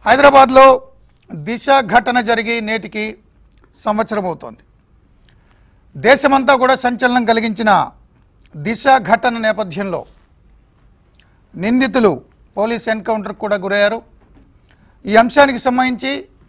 హైదరాబాద్లో దిశ ఘటన జరిగి నేటికి సంవత్సరం అవుతోంది దేశమంతా కూడా సంచలనం కలిగించిన దిశ ఘటన నేపథ్యంలో నిందితులు పోలీస్ ఎన్కౌంటర్కు కూడా గురయ్యారు ఈ అంశానికి సంబంధించి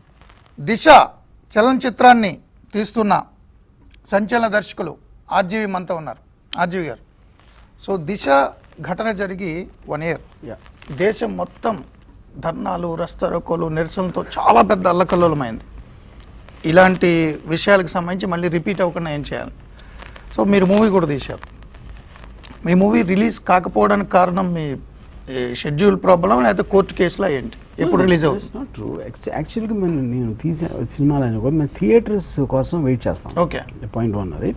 దిశ చలనచిత్రాన్ని తీస్తున్న సంచలన దర్శకులు ఆర్జీవి మనతో ఉన్నారు ఆర్జీవి గారు సో దిశ ఘటన జరిగి వన్ ఇయర్ యా దేశం మొత్తం ధర్నాలు రస్తారోకోలు నిరసనలతో చాలా పెద్ద అల్లకల్లోలమైంది ఇలాంటి విషయాలకు సంబంధించి మళ్ళీ రిపీట్ అవ్వకుండా ఏం చేయాలి సో మీరు మూవీ కూడా తీశారు మీ మూవీ రిలీజ్ కాకపోవడానికి కారణం మీ షెడ్యూల్ ప్రాబ్లం లేకపోతే కోర్టు కేసులో ఏంటి ఎప్పుడు రిలీజ్ అవుతుంది నాట్ ట్రూ యాక్చువల్గా మేము నేను తీసే సినిమాలని కూడా మేము థియేటర్స్ కోసం వెయిట్ చేస్తాం ఓకే పాయింట్ వన్ అది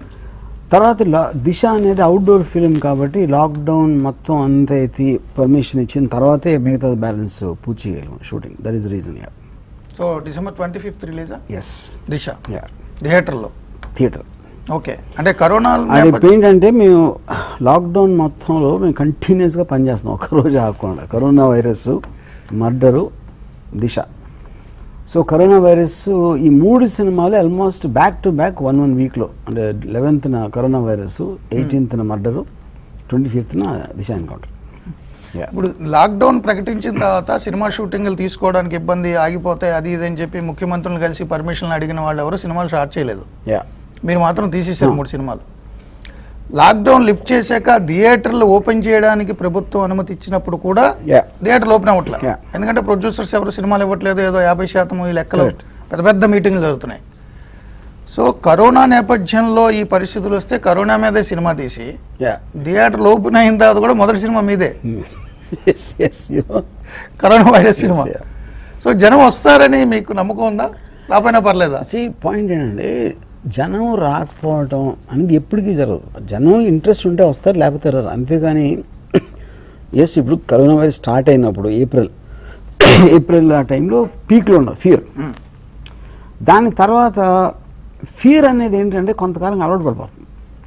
తర్వాత లా దిశ అనేది అవుట్డోర్ ఫిలిం కాబట్టి లాక్డౌన్ మొత్తం అంతా ఎత్తి పర్మిషన్ ఇచ్చిన తర్వాతే మిగతా బ్యాలెన్స్ పూర్తి చేయగలం shooting that is reason yeah so December twenty fifth రిలీజా ఎస్ దిశ యా థియేటర్లో థియేటర్ ఓకే అంటే కరోనా అది ఇప్పుడు ఏంటంటే మేము లాక్డౌన్ మొత్తంలో మేము కంటిన్యూస్గా పనిచేస్తున్నాం ఒక్కరోజు ఆగకుండా corona virus murder Disha so corona virus ఈ మూడు సినిమాలు almost back to back one one వీక్లో అంటే లెవెన్త్న కరోనా వైరస్ ఎయిటీన్త్న మర్డరు ట్వంటీ ఫిఫ్త్న దిశ ఎన్కౌంటర్ యా ఇప్పుడు లాక్డౌన్ ప్రకటించిన తర్వాత సినిమా షూటింగ్లు తీసుకోవడానికి ఇబ్బంది ఆగిపోతాయి అది ఇది అని చెప్పి ముఖ్యమంత్రులు కలిసి పర్మిషన్లు అడిగిన వాళ్ళు ఎవరు సినిమాలు స్టార్ట్ చేయలేదు యా మీరు మాత్రం తీసేశారు మూడు సినిమాలు లాక్డౌన్ లిఫ్ట్ చేశాక థియేటర్లు ఓపెన్ చేయడానికి ప్రభుత్వం అనుమతి ఇచ్చినప్పుడు కూడా Yeah. థియేటర్లు ఓపెన్ అవ్వట్లేదు Yeah. ఎందుకంటే ప్రొడ్యూసర్స్ ఎవరు సినిమాలు ఇవ్వట్లేదు ఏదో యాభై శాతం ఈ లెక్కలు Correct. పెద్ద పెద్ద మీటింగ్లు జరుగుతున్నాయి సో కరోనా నేపథ్యంలో ఈ పరిస్థితులు వస్తే కరోనా మీదే సినిమా తీసి యా థియేటర్లు ఓపెన్ అయిన తర్వాత కూడా మొదటి సినిమా మీదే yes yes corona virus cinema yeah. So జనం వస్తారని మీకు నమ్మకం ఉందా రాపోయినా పర్లేదా సి పాయింట్ ఏంటంటే జనం రాకపోవటం అనేది ఎప్పటికీ జరగదు జనం ఇంట్రెస్ట్ ఉంటే వస్తారు లేకపోతే రారు అంతేగాని ఎస్ ఇప్పుడు కరోనా వైరస్ స్టార్ట్ అయినప్పుడు ఏప్రిల్ ఏప్రిల్ ఆ టైంలో పీక్లో ఉండదు ఫియర్ దాని తర్వాత ఫియర్ అనేది ఏంటంటే కొంతకాలం అలవాటు పడిపోతుంది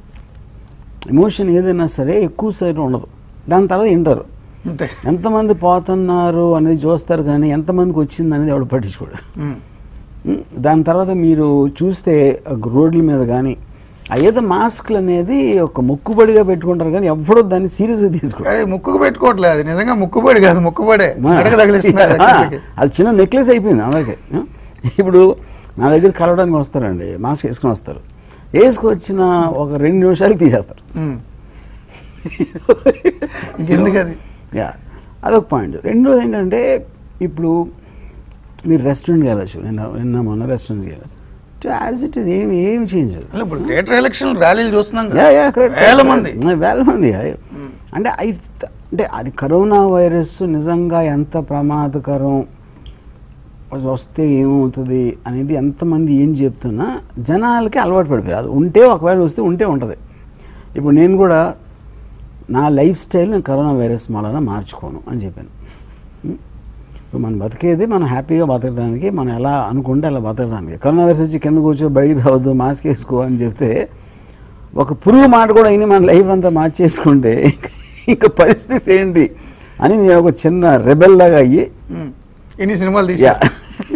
ఎమోషన్ ఏదైనా సరే ఎక్కువ సైడ్ ఉండదు దాని తర్వాత వింటారు అంతే ఎంతమంది పోతున్నారు అనేది చూస్తారు కానీ ఎంతమందికి వచ్చింది అనేది ఎవడు పట్టించుకోడు ఉమ్. ఉమ్, దాని తర్వాత మీరు చూస్తే ఆ రోడ్ల మీద కానీ ఆ ఏదో మాస్క్లు అనేది ఒక మొక్కుబడిగా పెట్టుకుంటారు కానీ ఎవడో దాన్ని సీరియస్గా తీసుకోరు అది ముక్కుకు పెట్టుకోవట్లేదు అది నిజంగా ముక్కుబడి కాదు ముక్కుబడే అడగ తగిలిస్తున్నారు ఆ, అది చిన్న నెక్లెస్ అయిపోయింది అలాగే ఆ? ఇప్పుడు నా దగ్గర కలవడానికి వస్తారండి మాస్క్ వేసుకొని వస్తారు వేసుకొచ్చిన ఒక రెండు నిమిషాలకి తీసేస్తారు ఉమ్. ఇంకెందుకు అది యా అదొక పాయింట్ రెండోది ఏంటంటే ఇప్పుడు మీరు రెస్టారెంట్కి వెళ్ళచ్చు నిన్న నిన్న మొన్న రెస్టారెంట్కి వెళ్ళచ్చు యాజ్ ఇట్ ఈస్ ఏమి ఏమి చేంజ్ లేదు అలా ఇప్పుడు థియేటర్ ఎలక్షన్ ర్యాలీలు చూస్తున్నాం కదా. యా యా కరెక్ట్ వేల మంది వేల మంది అయ్యో. అంటే ఐ అంటే అది కరోనా వైరస్ నిజంగా ఎంత ప్రమాదకరం వస్తే ఏమవుతుంది అనేది ఎంతమంది ఏం చెప్తున్నా జనాలకి అలవాటు పడిపోయారు అది ఉంటే ఒకవేళ వస్తే ఉంటే ఉంటుంది ఇప్పుడు నేను కూడా నా లైఫ్ స్టైల్ నేను కరోనా వైరస్ వలన మార్చుకోను అని చెప్పాను ఉం? ఇప్పుడు మనం బతికేది మనం హ్యాపీగా బతకడానికి మనం ఎలా అనుకుంటే అలా బతకడానికి కరోనా వైరస్ వచ్చి కింద కూర్చో బయటికి రావద్దు మాస్క్ వేసుకో అని చెప్తే ఒక పురుగు మాట కూడా అయినా మన లైఫ్ అంతా మార్చేసుకుంటే ఇంకా పరిస్థితి ఏంటి అని నేను ఒక చిన్న రెబెల్ లాగా అయ్యి ఉమ్. ఇన్ని సినిమాలు తీసా yeah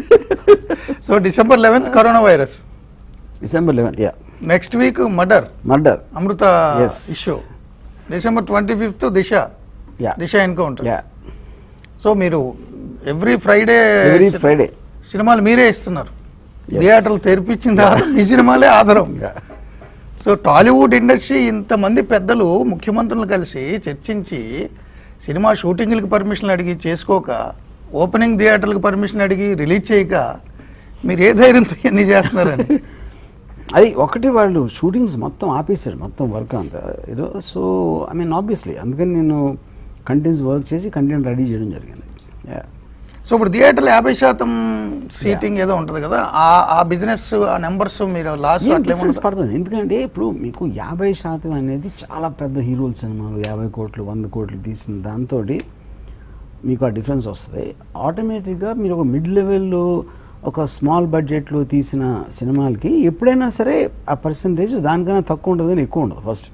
so December eleventh corona virus December eleventh yeah next week murder murder Amrutha Yes. Issue December twenty fifth Disha yeah Disha encounter yeah so మీరు ఎవ్రీ ఫ్రైడే ఎవ్రీ ఫ్రైడే సినిమాలు మీరే ఇస్తున్నారు Yes. థియేటర్లు తెరిపించిన తర్వాత మీ సినిమాలే ఆధారం సో టాలీవుడ్ ఇండస్ట్రీ ఇంతమంది పెద్దలు ముఖ్యమంత్రులు కలిసి చర్చించి సినిమా షూటింగ్లకు పర్మిషన్ అడిగి చేసుకోక ఓపెనింగ్ థియేటర్లకు పర్మిషన్ అడిగి రిలీజ్ చేయక మీరు ఏ ధైర్యంతో ఇవన్నీ చేస్తున్నారని అది ఒకటి వాళ్ళు షూటింగ్స్ మొత్తం ఆపేశారు మొత్తం వర్క్ అంతా ఏదో సో ఐ మీన్ ఆబ్వియస్లీ అందుకని నేను కంటెంట్స్ వర్క్ చేసి కంటెంట్ రెడీ చేయడం జరిగింది యా సో ఇప్పుడు థియేటర్లు యాభై శాతం సీటింగ్ ఏదో ఉంటుంది కదా ఆ ఆ బిజినెస్ ఆ నెంబర్స్ మీరు లాస్ట్ ఏం అట్లే డిఫరెన్స్ పడుతుంది ఎందుకంటే ఇప్పుడు మీకు యాభై శాతం అనేది చాలా పెద్ద హీరోల సినిమాలు యాభై కోట్లు వంద కోట్లు తీసిన దాంతో మీకు ఆ డిఫరెన్స్ వస్తుంది ఆటోమేటిక్గా మీరు ఒక మిడ్ లెవెల్లో ఒక స్మాల్ బడ్జెట్లో తీసిన సినిమాలకి ఎప్పుడైనా సరే ఆ పర్సంటేజ్ దానికన్నా తక్కువ ఉంటుంది కానీ ఎక్కువ ఉండదు ఫస్ట్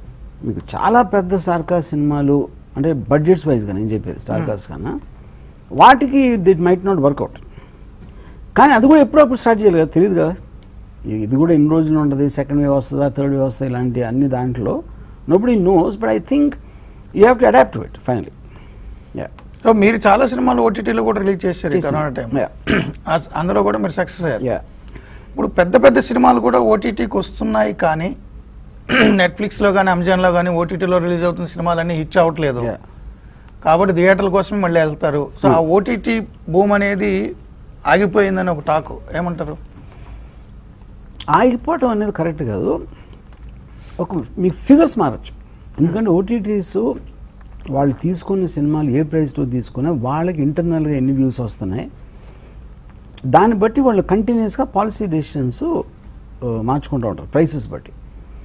మీకు చాలా పెద్ద సార్కా సినిమాలు అంటే బడ్జెట్స్ వైజ్గా నేను చెప్పేది స్టార్ కాస్ట్ కన్నా వాటికి దిట్ మైట్ నాట్ వర్కౌట్ కానీ అది కూడా ఎప్పుడప్పుడు స్టార్ట్ చేయాలి కదా తెలియదు కదా ఇ- ఇది కూడా ఎన్ని రోజులు ఉంటుంది సెకండ్ వేవ్ వస్తుందా థర్డ్ వేవ్ వస్తుందా ఇలాంటి అన్ని దాంట్లో nobody knows but I think you have to adapt to it finally yeah so మీరు చాలా సినిమాలు ఓటీటీలో కూడా రిలీజ్ చేశారు ఈ చేశాను. Corona time Yeah. అందులో కూడా మీరు సక్సెస్ అయ్యారు యా ఇప్పుడు పెద్ద పెద్ద సినిమాలు కూడా ఓటీటీకి వస్తున్నాయి కానీ నెట్ఫ్లిక్స్లో కానీ అమెజాన్లో కానీ ఓటీటీలో రిలీజ్ అవుతున్న సినిమాలన్నీ హిట్ అవ్వట్లేదు యా కాబట్టి థియేటర్ల కోసమే మళ్ళీ వెళ్తారు సో ఆ ఓటీటీ భూమ్ అనేది ఆగిపోయిందని ఒక టాక్ ఏమంటారు ఆగిపోవటం అనేది కరెక్ట్ కాదు ఒక మీకు ఫిగర్స్ మారచ్చు ఎందుకంటే ఓటీటీస్ వాళ్ళు తీసుకున్న సినిమాలు ఏ ప్రైస్తో తీసుకున్నా వాళ్ళకి ఇంటర్నల్గా ఎన్ని వ్యూస్ వస్తున్నాయి దాన్ని బట్టి వాళ్ళు కంటిన్యూస్గా పాలసీ డెసిషన్స్ మార్చుకుంటూ ఉంటారు ప్రైసెస్ బట్టి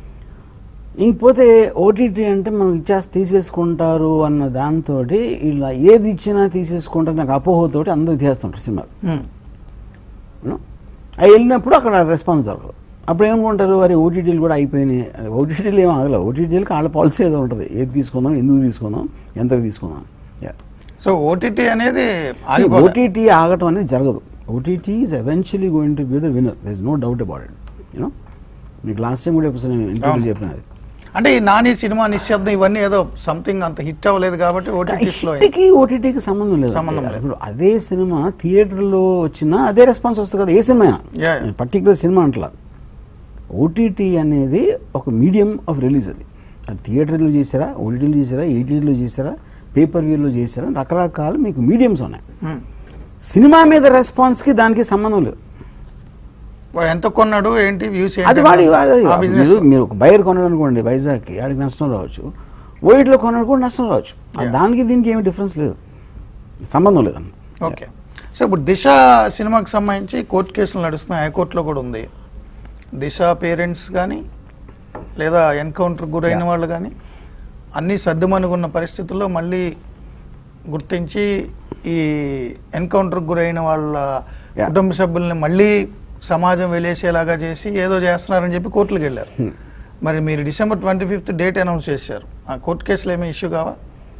ఇంకపోతే ఓటీటీ అంటే మనం ఇచ్చేసి తీసేసుకుంటారు అన్న దాంతో ఇలా ఏది ఇచ్చినా తీసుకుంటారు నాకు అపోహతోటి అందరూ తీసేస్తుంటారు సినిమాలు Hmm. యూనో? అవి వెళ్ళినప్పుడు అక్కడ రెస్పాన్స్ దొరకదు అప్పుడు ఏమనుకుంటారు అరే ఓటీటీలు కూడా అయిపోయినాయి ఓటీటీలు ఏం ఆగలేదు ఓటీటీలకి వాళ్ళ పాలసీ ఏదో ఉంటుంది ఏది తీసుకుందాం ఎందుకు తీసుకుందాం ఎంతకు తీసుకుందాం సో ఓటీటీ అనేది ఆగిపోలే. ఓటీటీ ఆగటం అనేది జరగదు OTT is eventually going to be the winner there is no doubt about it you know మీకు లాస్ట్ టైం కూడా ఎప్పుడు నేను ఇంటర్వ్యూ అవును. చెప్పినది అంటే ఈ నాని సినిమా నిశ్శబ్దం ఇవన్నీ ఏదో సంథింగ్ అంత హిట్ అవ్వలేదు కాబట్టి ఓటీటీస్లో హిట్కి ఓటీటీకి సంబంధం లేదు సంబంధం లేదు. ఇప్పుడు అదే సినిమా థియేటర్లో వచ్చినా అదే రెస్పాన్స్ వస్తుంది కదా ఏ సినిమా అయినా Yeah, yeah. పర్టికులర్ సినిమా అంటలా ఓటీటీ అనేది ఒక మీడియం ఆఫ్ రిలీజ్ అది అది థియేటర్లో చేసారా ఓటీటీలో చేసారా ఏటీటీలో చేసారా పేపర్ వ్యూలో చేసారా రకరకాల మీకు మీడియంస్ ఉన్నాయి సినిమా మీద రెస్పాన్స్కి దానికి సంబంధం లేదు వాడు ఎంత కొన్నాడు ఏంటి వ్యూస్ అది వాడి వాడి ఆ బిజినెస్ మీరు మీరు ఒక బయర్ కొన్నాడు అనుకోండి వైజాగ్కి ఆడికి నష్టం రావచ్చు ఓయిట్లో కొన్నాడు కూడా నష్టం రావచ్చు ఆ Yeah. దానికి దీనికి ఏమి డిఫరెన్స్ లేదు సంబంధం లేదన్న ఓకే సో ఇప్పుడు దిశ సినిమాకి సంబంధించి కోర్టు కేసులు నడుస్తున్నాయి హైకోర్టులో కూడా ఉంది దిశ పేరెంట్స్ కానీ లేదా ఎన్కౌంటర్ గురైన Yeah. వాళ్ళు కానీ అన్నీ సర్దుమనుగున్న పరిస్థితుల్లో మళ్ళీ గుర్తించి ఈ ఎన్కౌంటర్కి గురైన వాళ్ళ Yeah. కుటుంబ సభ్యుల్ని మళ్ళీ సమాజం వెలేసేలాగా చేసి ఏదో చేస్తున్నారని చెప్పి కోర్టులకు వెళ్ళారు మరి మీరు December twenty fifth date announce చేశారు ఆ కోర్టు కేసులో ఏమీ ఇష్యూ కావా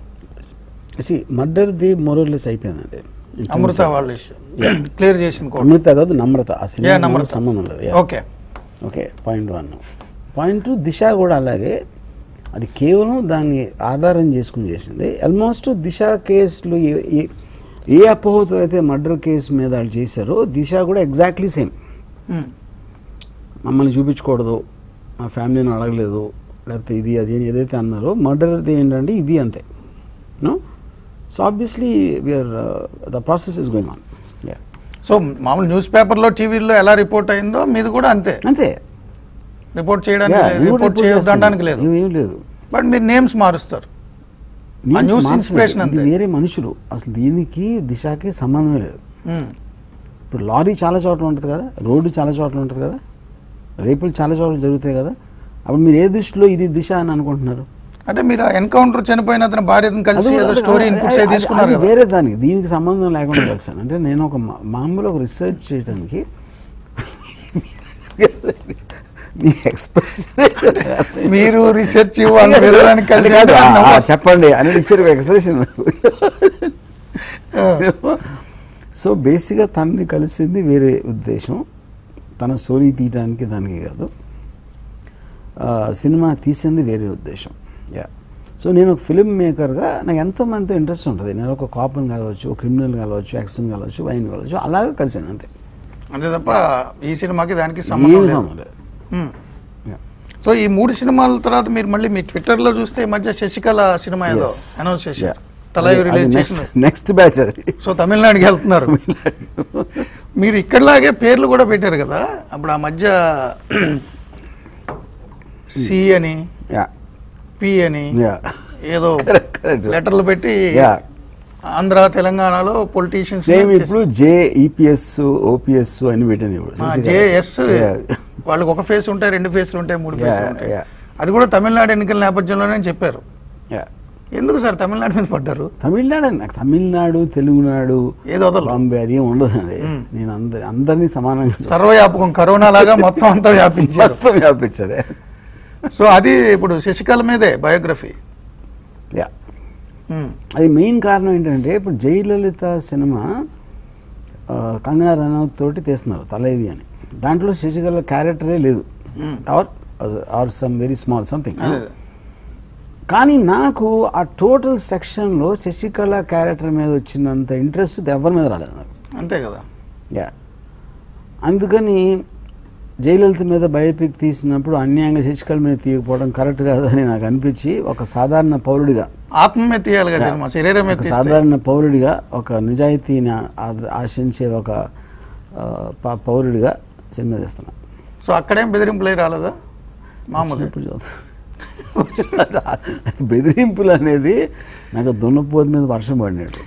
సి మర్డర్ ది మొరల్లెస్ అయిపోయిందండి అమృత వాళ్ళ ఇష్యూ క్లియర్ చేసింది కోర్టు అమృత కాదు నమ్రత ఆ Yeah, సినిమా నమ్రత. సంబంధం లేదు Yeah. Okay okay point one point two Disha కూడా అలాగే అది కేవలం దాన్ని ఆధారం చేసుకుని చేసింది ఆల్మోస్ట్ దిశ కేసులు ఏ- ఏ- ఏ అపోహతో అయితే మర్డర్ కేసు మీద వాళ్ళు చేశారో దిశ కూడా ఎగ్జాక్ట్లీ సేమ్ Hmm. మమ్మల్ని చూపించకూడదు మా ఫ్యామిలీని అడగలేదు లేకపోతే ఇది అది అని ఏదైతే అన్నారో మర్డర్ ఏంటంటే ఇది అంతే no so obviously we are the process is going on so మామూలు న్యూస్ పేపర్లో టీవీలో ఎలా రిపోర్ట్ అయిందో మీది కూడా అంతే అంతే రిపోర్ట్ చేయడానికి Yeah, లేదు, నేను కూడా రిపోర్ట్ report చేయడానికి చేస్తాను. లేదు ఏం లేదు బట్ మీరు నేమ్స్ మారుస్తారు News news మార్చలేదు. inspiration ఇది అంతే. వేరే మనుషులు అసలు దీనికి దిశకి సంబంధమే లేదు Hmm. ఇప్పుడు లారీ చాలా చోట్ల ఉంటుంది కదా రోడ్డు చాలా చోట్ల ఉంటుంది కదా రేపులు చాలా చోట్ల జరుగుతాయి కదా అప్పుడు మీరు ఏ దృష్టిలో ఇది దిశ అని అనుకుంటున్నారు అంటే మీరు ఎన్కౌంటర్ చనిపోయిన అతని భార్యను కలిసి అది- ఏదో అది- స్టోరీ అది- ఇన్పుట్స్ అది- తీసుకున్నారు అది కదా వేరే దానికి దీనికి సంబంధం లేకుండా కలిసాను అంటే నేను ఒక మా- మామూలు ఒక రీసెర్చ్ చేయడానికి మీ ఎక్స్ప్రెషన్ మీరు రీసెర్చ్ వాళ్ళు వేరే దానికి కలిసి కాదు, అంటే ఆ, ఆ, నవ్వు- చెప్పండి అని ఇచ్చారు ఎక్స్ప్రెషన్ ఆ. సో బేసిక్గా తనని కలిసింది వేరే ఉద్దేశం తన స్టోరీ తీయడానికి దానికి కాదు ఆ, సినిమా తీసింది వేరే ఉద్దేశం యా సో నేను ఒక ఫిల్మ్ మేకర్గా నాకు ఎంతో మందితో ఇంట్రెస్ట్ ఉంటుంది నేను ఒక కాపన్ కలవచ్చు క్రిమినల్ కలవచ్చు యాక్షన్ కలవచ్చు వైన్ కలవచ్చు అలాగే కలిసాను అంతే అంతే తప్ప ఈ సినిమాకి దానికి ఏమి సంబంధం లేదు. సంబంధం లేదు Hmm. Yeah. సో ఈ మూడు సినిమాల తర్వాత మీరు మళ్ళీ మీ ట్విట్టర్లో చూస్తే ఈ మధ్య శశికళ సినిమా ఏదో Yes. Announce Yeah. చేశారు తలయు అది- రిలీజ్ అది చేసిన నెక్స్ట్ నెక్స్ట్ బ్యాచ్ అది సో తమిళనాడుకి వెళ్తున్నారు మీరు ఇక్కడలాగే పేర్లు కూడా పెట్టారు కదా అప్పుడు ఆ మధ్య సి అని యా పి అని యా ఏదో Correct, correct. లెటర్లు పెట్టి యా ఆంధ్ర తెలంగాణలో పొలిటీషియన్స్ సేమ్ ఇప్పుడు జే ఈపీఎస్ ఓపీఎస్ అని పెట్టాను ఇప్పుడు శశికళ. JS Yeah. వాళ్ళకి ఒక ఫేస్ ఉంటాయి రెండు ఫేస్లు ఉంటాయి మూడు Yeah, ఫేస్లు ఉంటాయి yeah. అది కూడా తమిళనాడు ఎన్నికల నేపథ్యంలోనే చెప్పారు Yeah. ఎందుకు సార్ తమిళనాడు మీద పడ్డారు తమిళనాడు అండి. నాకు తమిళనాడు తెలుగునాడు ఏదో వదలరు. బాంబే అది ఏం ఉండదండి మ్మ్. నేను అందరి అందరినీ సమానంగా చూస్తాను. సర్వవ్యాపకం కరోనా లాగా మొత్తం అంతా వ్యాపించారు మొత్తం వ్యాపించదే సో అది ఇప్పుడు శశికళ మీదే బయోగ్రఫీ యా మ్మ్. అది మెయిన్ కారణం ఏంటంటే ఇప్పుడు జయలలిత సినిమా ఆ, కంగనా రనౌత్ తోటి తీస్తున్నారు తలైవి అని దాంట్లో శశికళ క్యారెక్టరే లేదు or or some very small something అదే. కానీ నాకు ఆ టోటల్ సెక్షన్లో శశికళ క్యారెక్టర్ మీద వచ్చినంత ఇంట్రెస్ట్ ఎవరి మీద రాలేదు నాకు అంతే కదా యా అందుకని జయలలిత మీద బయోపిక్ తీసినప్పుడు అన్యాయంగా శశికళ మీద తీయకపోవడం కరెక్ట్ కాదని నాకు అనిపించి ఒక సాధారణ పౌరుడిగా ఆత్మమే తీయాలి కదా సినిమా శరీరం ఒక సాధారణ పౌరుడిగా ఒక నిజాయితీని ఆ- ఆశించే ఒక ఆ, ప- పౌరుడిగా సినిమా తీస్తున్నా సో అక్కడేం బెదిరింపులు అయి రాలేదా మామూలు ఇప్పుడు చూద్దాం. అది బెదిరింపులు అనేది నాకు దున్నపోతు మీద వర్షం పడినట్టు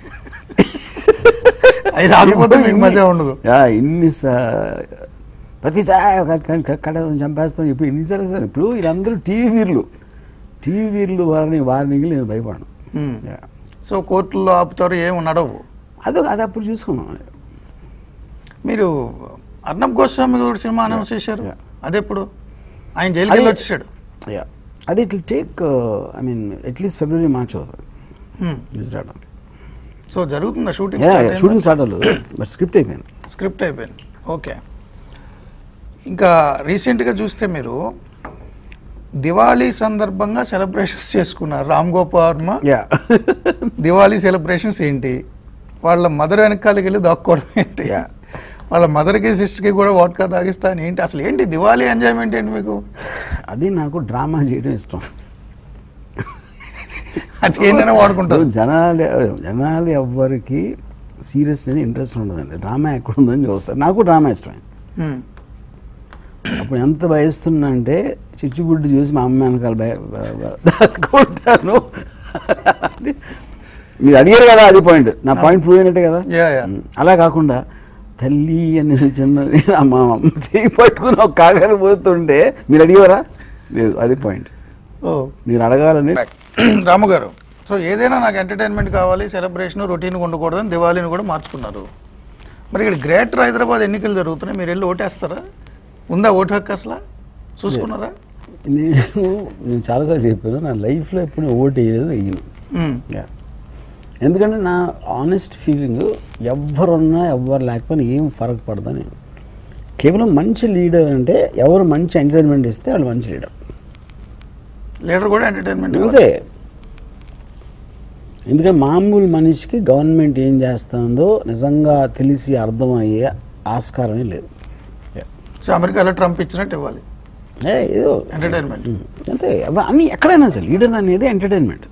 అవి రాకపోతే మీకు మజా ఉండదు యా, ఇన్ని సా- ప్రతిసారి ఒక కడ- కడ- కడేస్తాం చంపేస్తాం ఇప్పుడు ఇన్నిసార్లు సార్ ఇప్పుడు వీళ్ళందరూ టీవీ వీర్లు టీవీ వీర్లు వారిని వారిని నేను భయపడను మ్మ్. యా. సో కోర్టుల్లో ఆపుతారు ఏమి నడవు అదొక అది అప్పుడు చూసుకున్నాం మీరు అర్ణబ్ గోస్వామి కూడా సినిమా అనౌన్స్ చేశారు Yeah. అదెప్పుడు ఆయన జైలుకి వెళ్ళి వచ్చేసాడు యా అది it take I mean at least February March అవుతుంది మ్మ్. ఇజ్రాడ్ సో జరుగుతుందా షూటింగ్ యా షూటింగ్ స్టార్ట్ అవ్వలేదు బట్ స్క్రిప్ట్ అయిపోయింది స్క్రిప్ట్ అయిపోయింది ఓకే ఇంకా రీసెంట్గా చూస్తే మీరు దివాళీ సందర్భంగా సెలబ్రేషన్స్ చేసుకున్నారు రామ్ గోపాల్ వర్మ యా దివాళీ సెలబ్రేషన్స్ ఏంటి వాళ్ళ మదర్ వెనకాలకి వెళ్ళి దాక్కోవడం ఏంటి Yeah. వాళ్ళ మదర్కి సిస్టర్కి కూడా వాట్కా తాగిస్తాను ఏంటి అసలు ఏంటి దివాళీ ఎంజాయ్మెంట్ ఏంటి మీకు అది నాకు డ్రామా చేయడం ఇష్టం అది ఏంటనే వాడుకుంటారు జనాలు జనాలు ఎవ్వరికి సీరియస్ అనేది ఇంట్రెస్ట్ ఉండదండి డ్రామా ఎక్కడ ఉందని చూస్తారు నాకు డ్రామా ఇష్టం మ్మ్. అప్పుడు ఎంత భయస్తున్నా అంటే చిచ్చుబుడ్డి చూసి మా అమ్మ వెనకాల భయ భయ- భయ- దాక్కుంటాను మీరు అడిగారు కదా అది పాయింట్ నా పాయింట్ ప్రూవ్ అయినట్టే కదా Yeah, yeah. ఉమ్, అలా కాకుండా తల్లి అని చిన్న మా అమ్మ చేయి పట్టుకుని ఒక కాకర పోతుంటే మీరు అడిగారా లేదు అది పాయింట్ ఓ మీరు అడగాలని రాము గారు సో ఏదైనా నాకు ఎంటర్టైన్మెంట్ కావాలి సెలబ్రేషన్ రొటీన్ ఉండకూడదని దివాళీని కూడా మార్చుకున్నారు మరి ఇక్కడ గ్రేటర్ హైదరాబాద్ ఎన్నికలు జరుగుతున్నాయి మీరు వెళ్ళి ఓటేస్తారా ఉందా ఓటు హక్కు అసలు చూసుకున్నారా నేను నేను చాలాసార్లు చెప్పాను నా లైఫ్లో ఎప్పుడు ఓటు వేయలేదు వేయను మ్మ్. Yeah. ఎందుకంటే నా ఆనెస్ట్ ఫీలింగ్ ఎవ్వరున్నా ఎవ్వరు లేకపోయినా ఏం ఫరక్ పడదని కేవలం మంచి లీడర్ అంటే ఎవరు మంచి ఎంటర్టైన్మెంట్ ఇస్తే వాళ్ళు మంచి లీడర్ లీడర్ కూడా ఎంటర్టైన్మెంట్ అంతే ఎందుకంటే మామూలు మనిషికి గవర్నమెంట్ ఏం చేస్తుందో నిజంగా తెలిసి అర్థమయ్యే ఆస్కారమే లేదు Yeah. సో అమెరికాలో ట్రంప్ ఇచ్చినట్టు ఇవ్వాలి ఏ, ఏదో ఎంటర్టైన్మెంట్ అంతే ఎవ- అన్ని ఎక్కడైనా సరే లీడర్ అనేది ఎంటర్టైన్మెంట్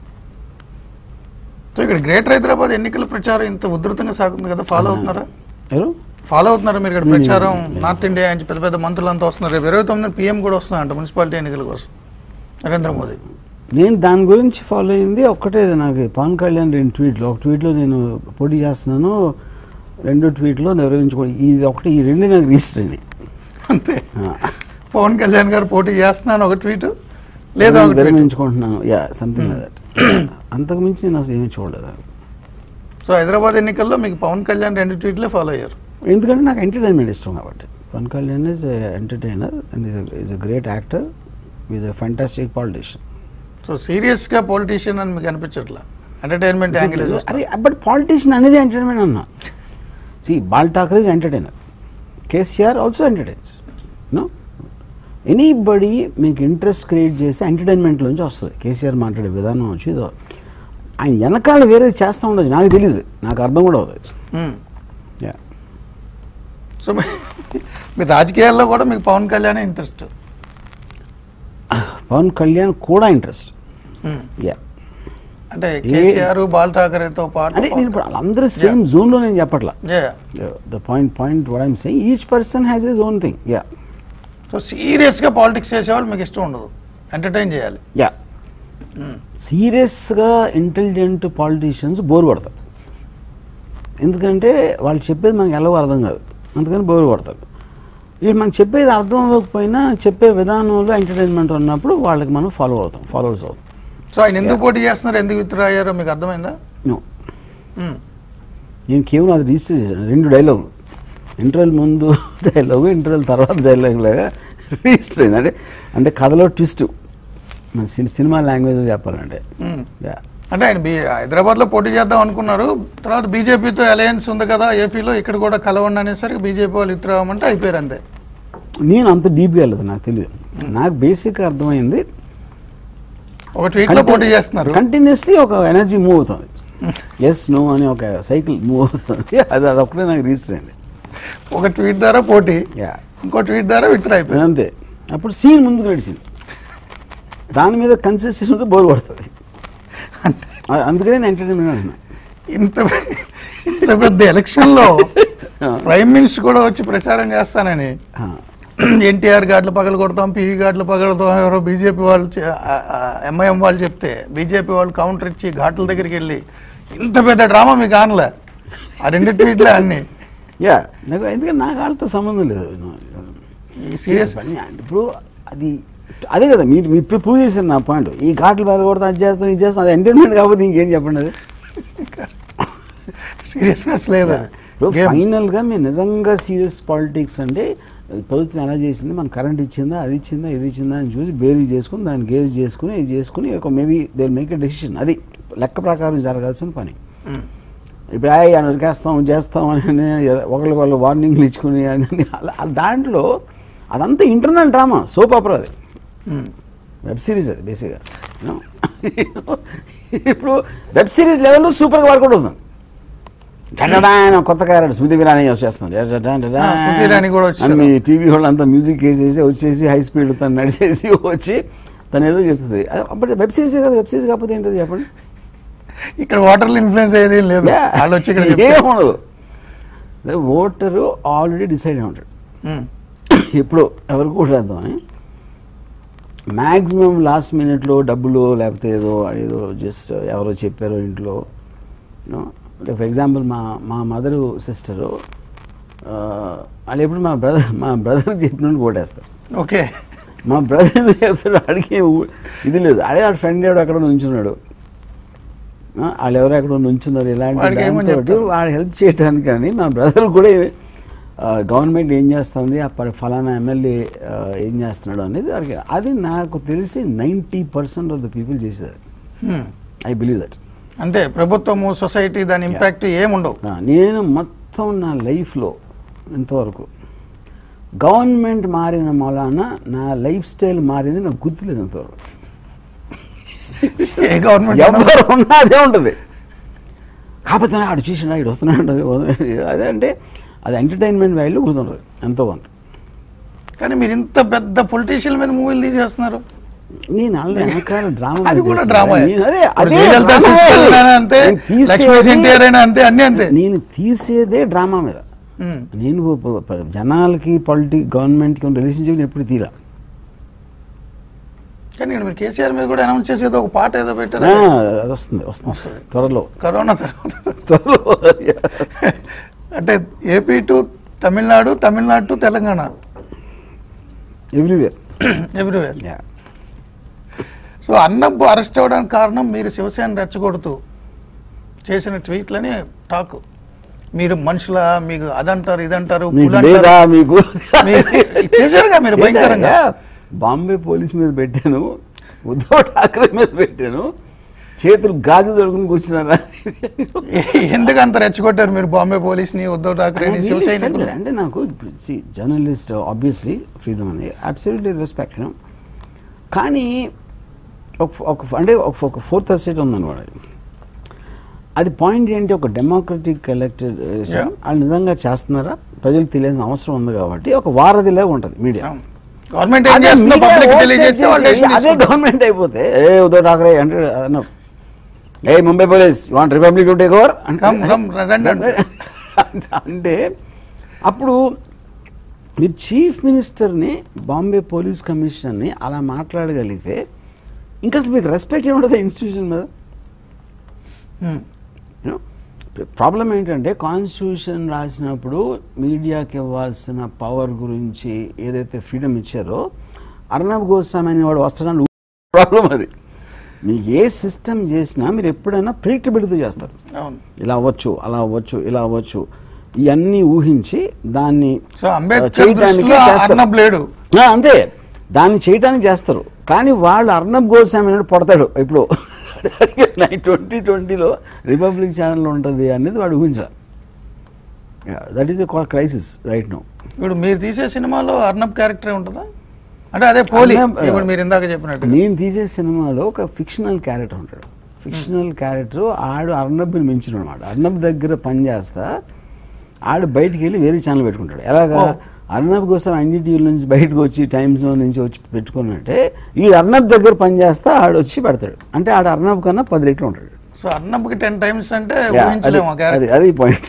సో ఇక్కడ గ్రేటర్ హైదరాబాద్ ఎన్నికల ప్రచారం ఇంత ఉధృతంగా సాగుతుంది కదా ఫాలో అవుతున్నారా ఎవరు ఫాలో అవుతున్నారా మీరు ఇక్కడ ప్రచారం నార్త్ ఇండియా నుంచి పెద్ద పెద్ద మంత్రులంతా వస్తున్నారు రేపు ఇరవై తొమ్మిది పిఎం కూడా వస్తున్నారంట మున్సిపాలిటీ ఎన్నికల కోసం నరేంద్ర మోదీ నేను దాని గురించి ఫాలో అయింది ఒక్కటే నాకు పవన్ కళ్యాణ్ రెండు ట్వీట్లు ఒక ట్వీట్లో నేను పోటీ చేస్తున్నాను రెండు ట్వీట్లో నిర్వహించుకో ఇది ఒకటి ఈ రెండు నాకు రిజిస్టర్ అయినాయి అంతే ఆ. పవన్ కళ్యాణ్ గారు పోటీ చేస్తున్నాను ఒక ట్వీట్ లేదా ఒక ట్వీట్ విరమించుకుంటున్నాను యా సంథింగ్ దట్ అంతకు మించి నేను అసలు ఏమీ చూడలేదు సో హైదరాబాద్ ఎన్నికల్లో మీకు పవన్ కళ్యాణ్ రెండు ట్వీట్లే ఫాలో అయ్యారు ఎందుకంటే నాకు ఎంటర్టైన్మెంట్ ఇష్టం కాబట్టి Pawan Kalyan is entertainer and is a great actor is a fantastic politician so serious గా పొలిటీషియన్ అని మీకు అనిపించట్లా ఎంటర్టైన్మెంట్ యాంగిల్ అరే బట్ పాలిటిషియన్ అనేది ఎంటర్టైన్మెంట్ అన్నా see Bal Thackeray is entertainer KCR also entertains no anybody మీకు ఇంట్రెస్ట్ క్రియేట్ చేస్తే ఎంటర్టైన్మెంట్లోంచి వస్తుంది కేసీఆర్ మాట్లాడే విధానం వచ్చి ఇదో ఆయన వెనకాల వేరే చేస్తూ ఉండదు నాకు తెలియదు నాకు అర్థం కూడా అవుతుంది యా సో మీ- మీ రాజకీయాల్లో కూడా మీకు పవన్ కళ్యాణ్ ఇంట్రెస్ట్ పవన్ కళ్యాణ్ కూడా ఇంట్రెస్ట్ యా అంటే కేసీఆర్ బాల్ ఠాకరేతో పాటు అంటే నేను ఇప్పుడు వాళ్ళందరూ సేమ్ జోన్లో నేను చెప్పట్లా Yeah. The point point what I'm saying each person has his own thing yeah so serious గా పాలిటిక్స్ చేసేవాళ్ళు మీకు ఇష్టం ఉండదు ఎంటర్టైన్ చేయాలి యా సీరియస్గా ఇంటెలిజెంట్ పాలిటీషియన్స్ బోర్ కొడతారు ఎందుకంటే వాళ్ళు చెప్పేది మనకి ఎలాగో అర్థం కాదు అందుకని బోర్ కొడతారు వీళ్ళు మనకి చెప్పేది అర్థం అవ్వకపోయినా చెప్పే విధానంలో ఎంటర్టైన్మెంట్ ఉన్నప్పుడు వాళ్ళకి మనం ఫాలో అవుతాం ఫాలోవర్స్ అవుతాం సో ఆయన ఎందుకు పోటీ చేస్తున్నారు ఎందుకు విత్డ్రా అయ్యారో మీకు అర్థమైందా నో మ్మ్. నేను కేవలం అది రిజిస్టర్ చేశాను రెండు డైలాగులు ఇంటర్వెల్ ముందు డైలాగు ఇంటర్వెల్ తర్వాత డైలాగ్ లాగా రిజిస్టర్ అయింది అంటే అంటే కథలో ట్విస్ట్ మన సినిమా లాంగ్వేజ్లో చెప్పాలంటే మ్మ్. యా అంటే ఆయన బీ హైదరాబాద్లో పోటీ చేద్దాం అనుకున్నారు తర్వాత బీజేపీతో అలయన్స్ ఉంది కదా ఏపీలో ఇక్కడ కూడా కలవండి అనేసరికి బీజేపీ వాళ్ళు ఇద్దరామంటే అయిపోయారు అంతే నేను అంత డీప్గా వెళ్ళదు నాకు తెలియదు నాకు బేసిక్ అర్థమైంది ఒక ట్వీట్లో పోటీ చేస్తున్నారు కంటిన్యూస్లీ ఒక ఎనర్జీ మూవ్ అవుతుంది ఎస్ నో అని ఒక సైకిల్ మూవ్ అవుతుంది అది అది ఒక్కటే నాకు రిజిస్టర్ అయింది ఒక ట్వీట్ ద్వారా పోటీ యా ఇంకో ట్వీట్ ద్వారా విత్డ్రా అయిపోయారు అంతే అప్పుడు సీన్ ముందుకు నడిచింది దాని మీద కన్సిస్టెన్సీతో బోర్ కొడుతుంది అ- అందుకనే నేను ఎంటర్టైన్మెంట్ అంటున్నా ఇంత ఇంత పెద్ద ఎలక్షన్లో ప్రైమ్ మినిస్టర్ కూడా వచ్చి ప్రచారం చేస్తానని ఆ, ఎన్టీఆర్ గాడ్లు పగలు కొడతాం పీవీ గాడ్లు పగలతాం ఎవరో బీజేపీ వాళ్ళు ఎంఐఎం వాళ్ళు చెప్తే బీజేపీ వాళ్ళు కౌంటర్ ఇచ్చి ఘాట్ల దగ్గరికి వెళ్ళి ఇంత పెద్ద డ్రామా మీకు ఆనలే ఆ రెండు ట్వీట్లే అన్ని యా నాకు ఎందుకంటే నాకు వాళ్ళతో సంబంధం లేదు ఈ సీరియస్ పని అంటే ఇప్పుడు అది అదే కదా మీరు మీరు ఇప్పుడు ప్రూవ్ చేశారు నా పాయింట్ ఈ ఘాట్లు వేల కొడతాం అది చేస్తాం ఇది చేస్తాం అది ఎంటర్టైన్మెంట్ కాకపోతే ఇంకేం చెప్పండి అది సీరియస్నెస్ లేదు ఇప్పుడు Game. ఫైనల్గా మీరు నిజంగా సీరియస్ పాలిటిక్స్ అంటే ప్రభుత్వం ఎలా చేసింది మన కరెంట్ ఇచ్చిందా అది ఇచ్చిందా ఇది ఇచ్చిందా అని చూసి బేరీ చేసుకుని దాన్ని గేజ్ చేసుకుని ఇది చేసుకుని ఒక maybe they make a decision అది లెక్క ప్రకారం జరగాల్సిన పని మ్మ్. ఇప్పుడు అయ్యి అని నరికేస్తాం చేస్తాం అని ఒకరికి వాళ్ళు వార్నింగ్లు ఇచ్చుకుని అని అలా అలా దాంట్లో అదంతా ఇంటర్నల్ డ్రామా సోప్ ఆపరా అది మ్మ్. వెబ్ సిరీస్ అది బేసిక్గా ఇప్పుడు వెబ్ సిరీస్ లెవెల్లో సూపర్గా వర్కౌట్ అవుతుంది టటడా అని ఒక కొత్త క్యారెక్టర్ స్మృతి ఇరానీ చేస్తుంది ఆ, స్మృతి ఇరానీ కూడా వచ్చేసారు. మీ టీవీ వాళ్ళు అంతా మ్యూజిక్ వేసేసి వచ్చేసి హై స్పీడ్ తను నడిచేసి వచ్చి తను ఏదో చెప్తుంది అప్పుడు వెబ్ సిరీస్ కదా వెబ్ సిరీస్ కాకపోతే ఏంటది చెప్పండి ఇక్కడ వాటర్లో ఇన్ఫ్లుయెన్స్ అయ్యేది ఏం లేదు వాళ్ళు వచ్చి ఇక్కడ చెప్తారు. ఏముండదు ఓటరు ఆల్రెడీ డిసైడ్ అయి ఉంటాడు మ్మ్. ఇప్పుడు ఎవరికి ఓటేద్దామని మ్యాక్సిమం లాస్ట్ మినిట్లో డబ్బులు లేకపోతే ఏదో ఏదో జస్ట్ ఎవరో చెప్పారో ఇంట్లో ఫర్ ఎగ్జాంపుల్ మా మా మదరు సిస్టరు వాళ్ళు ఎప్పుడు మా బ్రదర్ మా బ్రదర్ చెప్పినట్టు ఓటేస్తారు ఓకే మా బ్రదర్ చెప్తాడు అడిగే ఇది లేదు అడే వాడు ఫ్రెండ్ ఎవడు అక్కడ నుంచున్నాడు ఆ, వాళ్ళు ఎవరో ఎక్కడ నుంచున్నారు ఇలాంటి వాడికి ఏమని దాంతోటి చెప్తారు? వాడు హెల్ప్ చేయడానికి కానీ మా బ్రదర్ కూడా గవర్నమెంట్ ఏం చేస్తుంది అప్పటి ఫలానా ఎమ్మెల్యే ఏం చేస్తున్నాడు అనేది వాడికి అది నాకు తెలిసి ninety percent of the people చేసేది మ్మ్. ఐ బిలీవ్ దట్ అంతే ప్రభుత్వము సొసైటీ దాని ఇంపాక్ట్ ఏముండవు నేను మొత్తం నా లైఫ్లో ఇంతవరకు గవర్నమెంట్ మారిన మూలాన నా లైఫ్ స్టైల్ మారింది నాకు గుర్తులేదు ఇంతవరకు ఏ గవర్నమెంట్ ఎవరు ఉన్నా అదే ఉంటుంది కాకపోతే ఆడు చూసినా ఇటు వస్తున్నాడు అదే అంటే అది ఎంటర్టైన్మెంట్ వాల్యూ గుర్తుంటుంది ఎంతో కొంత కానీ మీరు ఇంత పెద్ద పొలిటీషియన్ మీద మూవీలు తీసేస్తున్నారు నేను అల్ల వెనకాల డ్రామా అది కూడా చేస్తున్నా. డ్రామా నేను అదే ఇప్పుడు అదే జయలలిత డ్రామా సిస్టర్ అయినా అంతే నేను తీసేది- లక్ష్మీ ఎన్టీఆర్ అయినా అంతే అన్ని అంతే నేను తీసేదే డ్రామా మీద మ్మ్. నేను ప- ప- జనాలకి పాలిటీ గవర్నమెంట్కి ఉన్న రిలేషన్షిప్ ఎప్పుడు తీరా కానీ ఇక్కడ మీరు కేసీఆర్ మీద కూడా అనౌన్స్ చేసేది ఒక పాట ఏదో పెట్టారు ఆ, అది వస్తుంది వస్తుంది త్వరలో కరోనా తర్వాత త్వరలో అంటే AP to Tamil Nadu Tamil Nadu to Telangana everywhere everywhere yeah so Arnab arrest అవ్వడానికి కారణం మీరు శివసేన రెచ్చగొడుతూ చేసిన ట్వీట్లని టాక్ మీరు మనుషుల మీకు అదంటారు ఇదంటారు మీకు పులి అంటారు. లేదా మీకు మీ- చేశారుగా మీరు భయంకరంగా. చేశారుగా. బాంబే పోలీస్ మీద పెట్టాను ఉద్ధవ్ ఠాక్రే మీద పెట్టాను చేతులు గాజులు దొడుకుని కూర్చున్నారా ఎందుకు అంత రెచ్చగొట్టారు మీరు బాంబే పోలీస్ని ఉద్ధవ్ ఠాక్రేని I శివ really సైనికులు felt that. అంటే నాకు జర్నలిస్ట్ ఆబ్వియస్లీ ఫ్రీడమ్ అని అబ్సల్యూట్లీ రెస్పెక్ట్ కానీ ఒక ఒక అంటే ఒక- ఒక ఫోర్త్ అసెట్ ఉందన్నమాట అది పాయింట్ ఏంటి ఒక డెమోక్రటిక్ ఎలక్టెడ్ Yeah. వాళ్ళు నిజంగా చేస్తున్నారా ప్రజలకు తెలియాల్సిన అవసరం ఉంది కాబట్టి ఒక వారధిలాగా ఉంటుంది మీడియా గవర్నమెంట్ ఏం అదే చేస్తుందో media పబ్లిక్ overstate తెలియజేస్తే వాళ్ళు చేసి decision అదే తీసుకుంటారు. గవర్నమెంట్ అయిపోతే ఏ ఉద్ధవ్ ఠాక్రే అంటే అన్నారు ఏ Mumbai police want Republic to take over Come, come, రండి అంటారు. అంటే అప్పుడు మీరు చీఫ్ మినిస్టర్ని బాంబే పోలీస్ కమిషనర్ని అలా మాట్లాడగలిగితే ఇంకా అసలు మీకు రెస్పెక్ట్ ఏముంటుంది ఇన్స్టిట్యూషన్ మీద Hmm. యూనో ప్రాబ్లం ఏంటంటే కాన్స్టిట్యూషన్ రాసినప్పుడు మీడియాకి ఇవ్వాల్సిన పవర్ గురించి ఏదైతే ఫ్రీడమ్ ఇచ్చారో అర్ణబ్ గోస్వామి అనేవాడు వస్తాడని ప్రాబ్లం అది మీకు ఏ సిస్టమ్ చేసినా మీరు ఎప్పుడైనా ప్రిడిక్టబిలిటీ చేస్తారు అవును ఇలా అవ్వచ్చు అలా అవ్వచ్చు ఇలా అవ్వచ్చు ఇవన్నీ ఊహించి దాన్ని సో అంబేద్కర్ చేయడానికి దృష్టిలో చేస్తారు. అర్నబ్ లేడు ఆ, అంతే దాన్ని చేయటానికి చేస్తారు కానీ వాళ్ళు అర్ణబ్ గోస్వామి అనేది పడతాడు ఇప్పుడు నైన్ ట్వంటీ ట్వంటీలో రిపబ్లిక్ ఛానల్ ఉంటుంది అనేది వాడు ఊహించాలి that is a crisis right no ఇప్పుడు మీరు తీసే సినిమాలో అర్నబ్ క్యారెక్టరే ఉంటుందా అంటే అదే పోలి అర్నబ్, ఇప్పుడు మీరు ఇందాక చెప్పినట్టు నేను తీసే సినిమాలో ఒక ఫిక్షనల్ క్యారెక్టర్ ఉంటాడు ఫిక్షనల్ క్యారెక్టర్ ఆడు అర్నబ్ని మించిన అనమాట అర్నబ్ దగ్గర పని చేస్తా ఆడు బయటికి వెళ్ళి వేరే ఛానల్ పెట్టుకుంటాడు ఎలాగా ఓ. అర్నబ్ కోసం ఎన్డీటీవీ నుంచి బయటకు వచ్చి టైమ్ జోన్ నుంచి వచ్చి పెట్టుకున్నట్టే ఈ అర్నబ్ దగ్గర పని చేస్తా ఆడు వచ్చి పెడతాడు అంటే ఆడు అర్నబ్ కన్నా పది రెట్లు ఉంటాడు సో అర్నబ్కి టెన్ టైమ్స్ అంటే Yeah, ఊహించలేము ఆ అది- క్యారెక్టర్ అది అది పాయింట్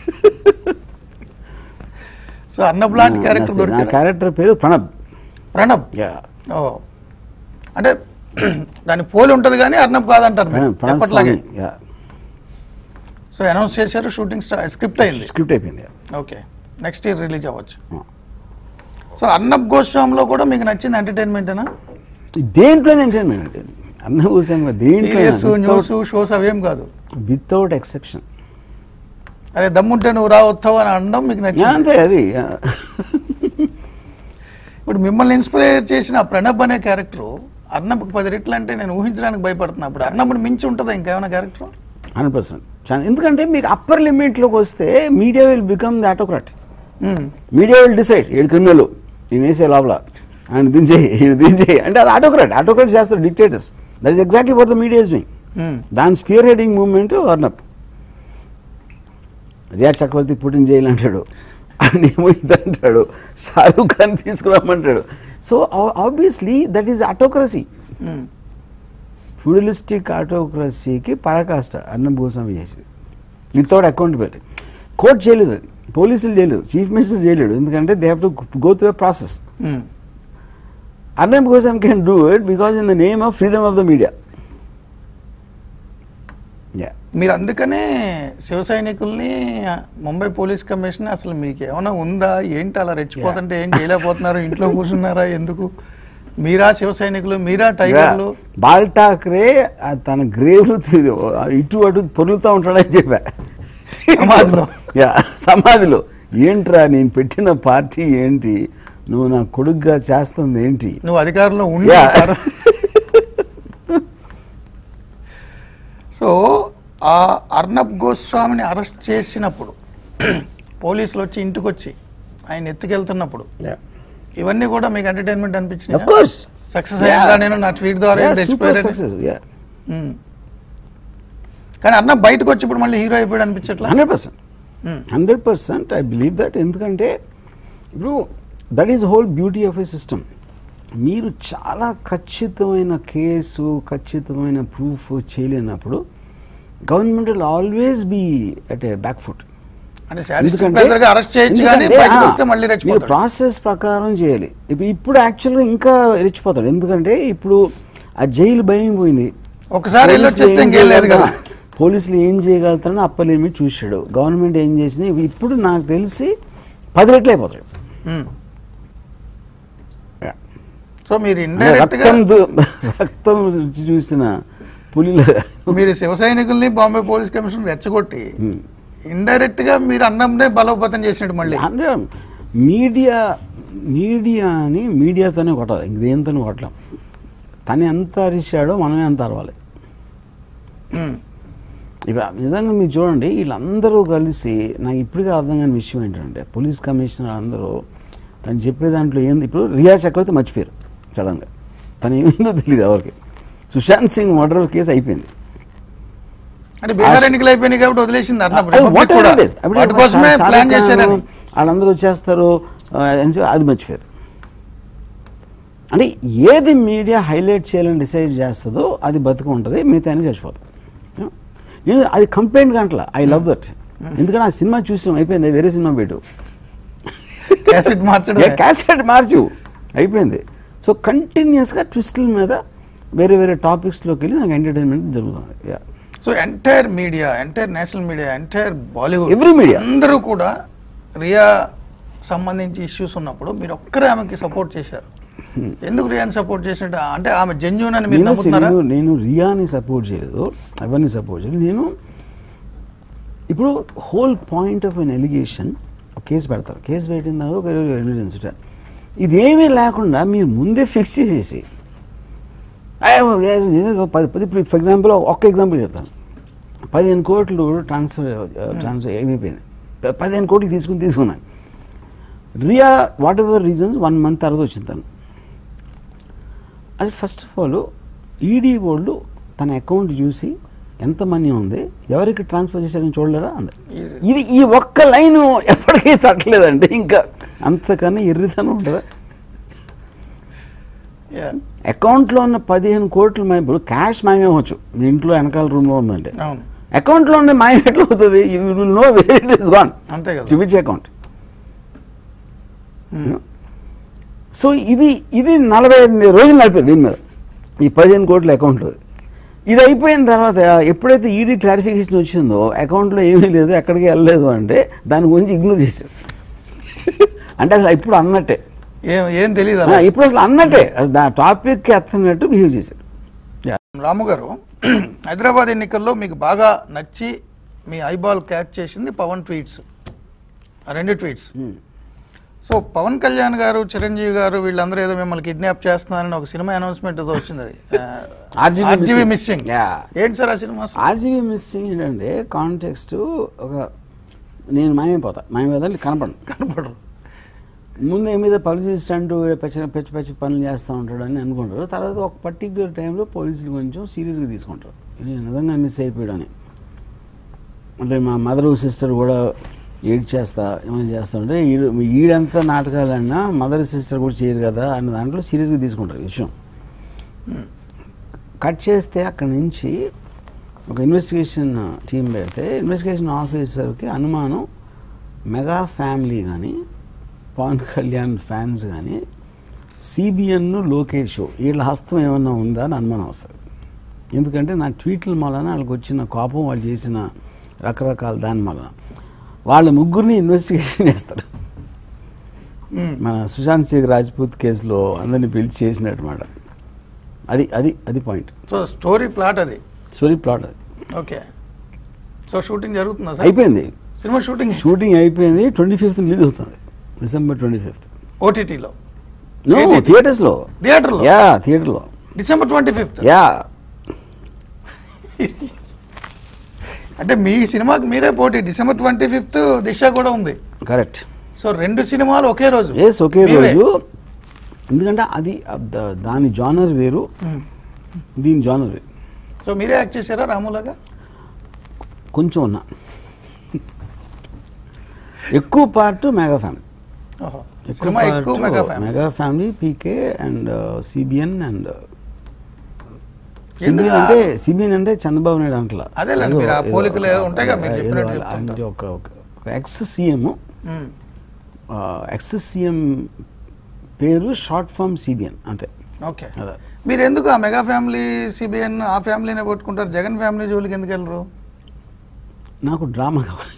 సో అర్నబ్ లాంటి క్యారెక్టర్ నా దొరికింది క్యారెక్టర్ పేరు ప్రణబ్ ప్రణబ్ Yeah. ఓ అంటే దాని పోలి ఉంటుంది కానీ అర్నబ్ కాదంటారు మీరు ప్రణబ్ ప్రణబ్ ఎప్పటిలాగే స్వామి Yeah. సో అనౌన్స్ చేశారు షూటింగ్ స్క్రిప్ట్ అయింది స్క్రిప్ట్ అయిపోయింది ఓకే నెక్స్ట్ ఇయర్ రిలీజ్ అవ్వచ్చు Yeah. సో అర్నబ్ గోస్వామిలో కూడా మీకు నచ్చింది ఎంటర్టైన్మెంటేనా దేంట్లోనే ఎంటర్టైన్మెంట్ అన్న కోసం సీరియస్ న్యూస్ దేంట్లో షోస్ అవేం కాదు వితౌట్ ఎక్సెప్షన్ అరే దమ్ముంటే నువ్వు రా వస్తావు అని అనడం మీకు నచ్చింది అంతే అది ఇప్పుడు మిమ్మల్ని ఇన్స్పైర్ చేసిన ఆ ప్రణబ్ అనే క్యారెక్టర్ అర్నబ్కి పది రెట్లు అంటే నేను ఊహించడానికి భయపడుతున్నా ఇప్పుడు అర్నబ్ని మించి ఉంటుందా ఇంకేమైనా క్యారెక్టర్ హండ్రెడ్ పర్సెంట్ ఎందుకంటే మీకు అప్పర్ లిమిట్లోకి వస్తే media will become the autocrat media will decide ఏడు క్రిమినల్ నేను వేసే లోపల ఆయన దించేయి ఈయన దించేయి అంటే అది ఆటోక్రాట్ ఆటోక్రాట్ చేస్తారు dictators that is exactly what the media is doing దాని స్పియర్ హెడింగ్ మూవ్మెంట్ వర్నప్ రియా చక్రవర్తి పుట్టిన జైలు అంటాడు అనేమో ఇది అంటాడు షారూఖ్ ఖాన్ తీసుకురమ్మంటాడు so obviously that is autocracy feudalistic ఆటోక్రసీకి పరాకాష్ట అన్నం భూస్వామి చేసింది వితౌట్ అకౌంటబిలిటీ కోర్టు చేయలేదు అది పోలీసులు చేయలేదు చీఫ్ మినిస్టర్ చేయలేడు ఎందుకంటే they have to go through process Arnab Goswami can do it because in the name of freedom of the media yeah మీరు అందుకనే శివ సైనికుల్ని ముంబై పోలీస్ కమిషన్ అసలు మీకు ఏమైనా ఉందా ఏంటి అలా రెచ్చిపోతుంటే ఏం చేయలేకపోతున్నారు ఇంట్లో కూర్చున్నారా ఎందుకు మీరా శివ సైనికులు మీరా టైగర్లు బాల్ ఠాక్రే ఆ తన గ్రేవ్లు ఇటు అటు పొరులుతూ ఉంటాడని చెప్పా సమాధిలో. యా సమాధిలో ఏంట్రా నేను పెట్టిన పార్టీ ఏంటి నువ్వు నా కొడుగ్గా చేస్తుంది ఏంటి నువ్వు అధికారంలో ఉండి Yeah. ఉంటారు. సో ఆ అర్నబ్ గోస్వామిని అరెస్ట్ చేసినప్పుడు పోలీసులు వచ్చి ఇంటికి వచ్చి ఆయన ఎత్తుకెళ్తున్నప్పుడు ఇవన్నీ కూడా మీకు ఎంటర్టైన్మెంట్ అనిపించింది అఫ్ కోర్స్ సక్సెస్ అయ్యారా నేను నా ట్వీట్ ద్వారా ఏదో సూపర్ తెచ్చిపోయారని. Success yeah um. కానీ అన్న బయటకు వచ్చి ఇప్పుడు మళ్ళీ హీరో అయిపోయాడు అనిపించట్లా hundred percent Hmm. Hundred percent I believe that ఎందుకంటే ఇప్పుడు that is whole beauty of a system మీరు చాలా ఖచ్చితమైన కేసు ఖచ్చితమైన ప్రూఫ్ చేయలేనప్పుడు government will always be at a back foot అంటే స్టాటిస్టిక్ ప్రెజర్ గా అరెస్ట్ చేయొచ్చు కానీ బయటకు వస్తే మళ్ళీ రెచ్చిపోతాడు ప్రాసెస్ ప్రకారం చేయాలి ఇప్పుడు ఇప్పుడు యాక్చువల్గా ఇంకా రెచ్చిపోతాడు ఎందుకంటే ఇప్పుడు ఆ జైలు భయం పోయింది ఒకసారి వెళ్ళి పోలీసులు వచ్చేస్తే ఏం ఇంకేం లేదు కదా చేయగలుగుతారు? పోలీసులు ఏం చేయగలుగుతారని అప్పర్ లిమిట్ చూశాడు గవర్నమెంట్ ఏం చేసింది ఇప్పుడు నాకు తెలిసి పది రెట్లు అయిపోతాడు ఉమ్. సో మీరు ఇండైరెక్ట్ గా రక్తం దు- రక్తం రుచి చూసిన పులిలో మీరు శివ సైనికుల్ని బాంబే పోలీస్ కమిషన్ రెచ్చగొట్టి ఇండైరెక్ట్ గా మీరు అన్నంనే బలోపేతం చేసినట్టు మళ్ళీ అంటే మీడియా మీడియాని మీడియాతోనే కొట్టాలి ఇంక దేనితోనే కొట్టలేం తను ఎంత అరిచాడో మనమే అంత అరవాలి ఉమ్. ఇప్పుడు నిజంగా మీరు చూడండి వీళ్ళందరూ కలిసి నాకు ఇప్పటికీ అర్థం కాని విషయం ఏంటంటే పోలీస్ కమిషనర్ అందరూ తను చెప్పే దాంట్లో ఏంది ఇప్పుడు రియా చక్రవర్తి మర్చిపోయారు సడన్గా తను ఏమైందో తెలియదు ఎవరికి సుశాంత్ సింగ్ మర్డర్ కేసు అయిపోయింది అంటే బీహార్ ఎన్నికలు అయిపోయినాయి కాబట్టి వదిలేసింది అన్న అది రిపబ్లిక్ whatever కూడా it is. అప్పుడు వాటి కోసమే షా- ప్లాన్ షారుఖ్ చేశారని ఖాన్ వాళ్ళందరూ వచ్చేస్తారు ఆ, అని చెప్పి అది మర్చిపోయారు అంటే ఏది మీడియా హైలైట్ చేయాలని డిసైడ్ చేస్తుందో అది బతుకు ఉంటుంది మిగతా అన్ని చచ్చిపోతాం నేను అది కంప్లైంట్ గంటల ఐ లవ్ దట్ ఎందుకంటే ఆ సినిమా చూసాం అయిపోయింది వేరే సినిమా పెట్టు క్యాసెట్ మార్చడం క్యాసెట్ మార్చు అయిపోయింది సో కంటిన్యూస్గా ట్విస్టుల మీద వేరే వేరే టాపిక్స్లోకి వెళ్ళి నాకు ఎంటర్టైన్మెంట్ జరుగుతుంది Yeah. So entire media entire national media entire Bollywood Every media. అందరూ కూడా రియా సంబంధించి ఇష్యూస్ ఉన్నప్పుడు మీరు ఒక్కరే ఆమెకి సపోర్ట్ చేశారు ఎందుకు రియాని సపోర్ట్ చేసినట్టు అంటే ఆమె జెన్యున్ అని మీరు నేను నమ్ముతున్నారా నేను నేను రియాని సపోర్ట్ చేయలేదు ఎవరిని సపోర్ట్ చేయలేదు నేను ఇప్పుడు whole point of an allegation ఒక కేసు పెడతారు కేసు పెట్టిన తర్వాత ఒక ఎవిడెన్స్ ఇదేమీ లేకుండా మీరు ముందే ఫిక్స్ చేసేసి పది పది ఫర్ ఎగ్జాంపుల్ ఒక్క ఎగ్జాంపుల్ చెప్తాను పదిహేను కోట్లు ట్రాన్స్ఫర్ ట్రాన్స్ఫర్ ఏమైపోయింది ప- పదిహేను కోట్లు తీసుకుని తీసుకున్నాను Rhea whatever reasons one month తర్వాత వచ్చింది తను అది ఫస్ట్ ఆఫ్ ఆల్ ఈడీ వాళ్ళు తన అకౌంట్ చూసి ఎంత మనీ ఉంది ఎవరికి ట్రాన్స్ఫర్ చేశారని చూడలేరా అంది ఇది ఈ ఒక్క లైన్ ఎప్పటికీ తట్టలేదండి ఇంకా అంతకన్నా ఎర్రితనం ఉంటుందా యా అకౌంట్లో ఉన్న పదిహేను కోట్లు మేము ఇప్పుడు క్యాష్ మాయమవచ్చు మీ ఇంట్లో వెనకాల రూమ్లో ఉందంటే అవును అకౌంట్లో ఉండే మాయం ఎట్లా అవుతుంది you will know where it is gone అంతే కదా టు విచ్ అకౌంట్ సో ఇది ఇది నలభై ఎనిమిది రోజులు నడిపేది దీని మీద ఈ పదిహేను కోట్ల అకౌంట్లో ఇది అయిపోయిన తర్వాత ఎప్పుడైతే ఈడీ క్లారిఫికేషన్ వచ్చిందో అకౌంట్లో ఏమీ లేదు ఎక్కడికి వెళ్ళలేదు అంటే దాని గురించి ఇగ్నోర్ చేశారు అంటే అసలు ఇప్పుడు అన్నట్టే ఏం ఏం తెలియదు ఆ, ఇప్పుడు అసలు అన్నట్టే అసలు దా టాపిక్కి ఎత్తనట్టు బిహేవ్ చేశాడు రాము గారు హైదరాబాద్ ఎన్నికల్లో మీకు బాగా నచ్చి మీ ఐబాల్ క్యాచ్ చేసింది పవన్ ట్వీట్స్ ఆ రెండు ట్వీట్స్ సో పవన్ కళ్యాణ్ గారు చిరంజీవి గారు వీళ్ళందరూ ఏదో మిమ్మల్ని కిడ్నాప్ చేస్తున్నారని ఒక సినిమా అనౌన్స్మెంట్ ఏదో వచ్చింది అది RGB RGV missing. Missing Yeah. ఏంటి సార్ ఆ సినిమా అసలు? ఆర్జీబీ మిస్సింగ్ ఏంటంటే కాంటెక్స్ట్ ఒక నేను మాయమైపోతా మాయమైపోతా కనపడను కనపడరు ముందు ఏమీద పబ్లిసిటీ స్టంట్ పెచ్చ పెచ్చి పెచ్చి పనులు చేస్తూ ఉంటాడు అని అనుకుంటారు తర్వాత ఒక పర్టికులర్ టైంలో పోలీసులు కొంచెం సీరియస్గా తీసుకుంటారు ఇది నిజంగా మిస్ అయిపోయాడని అంటే మా మదర్ సిస్టర్ కూడా ఏడ్ చేస్తా ఏమైనా చేస్తా ఉంటే ఈడు ఈడంతా నాటకాలన్నా మదర్ సిస్టర్ కూడా చేయరు కదా అన్న దాంట్లో సీరియస్గా తీసుకుంటారు ఈ విషయం కట్ చేస్తే అక్కడి నుంచి ఒక ఇన్వెస్టిగేషన్ టీం పెడితే ఇన్వెస్టిగేషన్ ఆఫీసర్కి అనుమానం మెగా ఫ్యామిలీ కానీ పవన్ కళ్యాణ్ ఫ్యాన్స్ కానీ సిబిఎన్ లోకేష్ వీళ్ళ హస్తం ఏమన్నా ఉందా అని అనుమానం వస్తుంది ఎందుకంటే నా ట్వీట్ల వలన వాళ్ళకి వచ్చిన కోపం వాళ్ళు చేసిన రకరకాల దాని వలన వాళ్ళ ముగ్గురిని ఇన్వెస్టిగేషన్ చేస్తారు మ్మ్. మన సుశాంత్ సింగ్ రాజ్పూత్ కేసులో అందరిని పిలిచి చేసినట్టుమాట అది అది అది పాయింట్ సో స్టోరీ ప్లాట్ అది స్టోరీ ప్లాట్ అది ఓకే సో షూటింగ్ జరుగుతుందా సార్ అయిపోయింది సినిమా షూటింగ్ షూటింగ్ అయిపోయింది ట్వంటీ ఫిఫ్త్ రిలీజ్ అవుతుంది డిసెంబర్ ట్వంటీ ఫిఫ్త్ ఓటీటీలో నో ఏంటి? థియేటర్స్లో థియేటర్లో యా థియేటర్లో డిసెంబర్ ట్వంటీ ఫిఫ్త్ యా అంటే మీ సినిమాకి మీరే పోటీ డిసెంబర్ ట్వంటీ ఫిఫ్త్ దిశ కూడా ఉంది కరెక్ట్ సో రెండు సినిమాలు ఒకే రోజు ఎస్ ఒకే మీవే. రోజు ఎందుకంటే అది ఆ ద- దాని జానర్ వేరు మ్మ్. దీని జానర్ వేరు సో మీరే యాక్ట్ చేశారా రాములాగా కొంచెం ఉన్నా ఎక్కువ పార్ట్ మెగా ఫ్యామిలీ ఓహో. ఎక్కువ సినిమా ఎక్కువ mega family mega family PK and CBN and ఎందుకు సిబిఎన్ అంటే సిబిఎన్ అంటే చంద్రబాబు నాయుడు అంటలా అదేలేండి, ఏదో- మీరు ఆ ఏదో పోలికలు ఏదో ఒక- ఉంటాయిగా మీరు ఏదో చెప్పినట్టు అలా చెప్తుంటారు. అంటే ఒక ఒక ex CM hmm. Ex CM పేరు షార్ట్ ఫామ్ సిబిఎన్ అంతే ఓకే అదే మీరు ఎందుకు ఆ మెగా ఫ్యామిలీ సిబిఎన్ ఆ ఫ్యామిలీనే పట్టుకుంటారు జగన్ ఫ్యామిలీ జోలికి ఎందుకు వెళ్ళరు నాకు డ్రామా కావాలి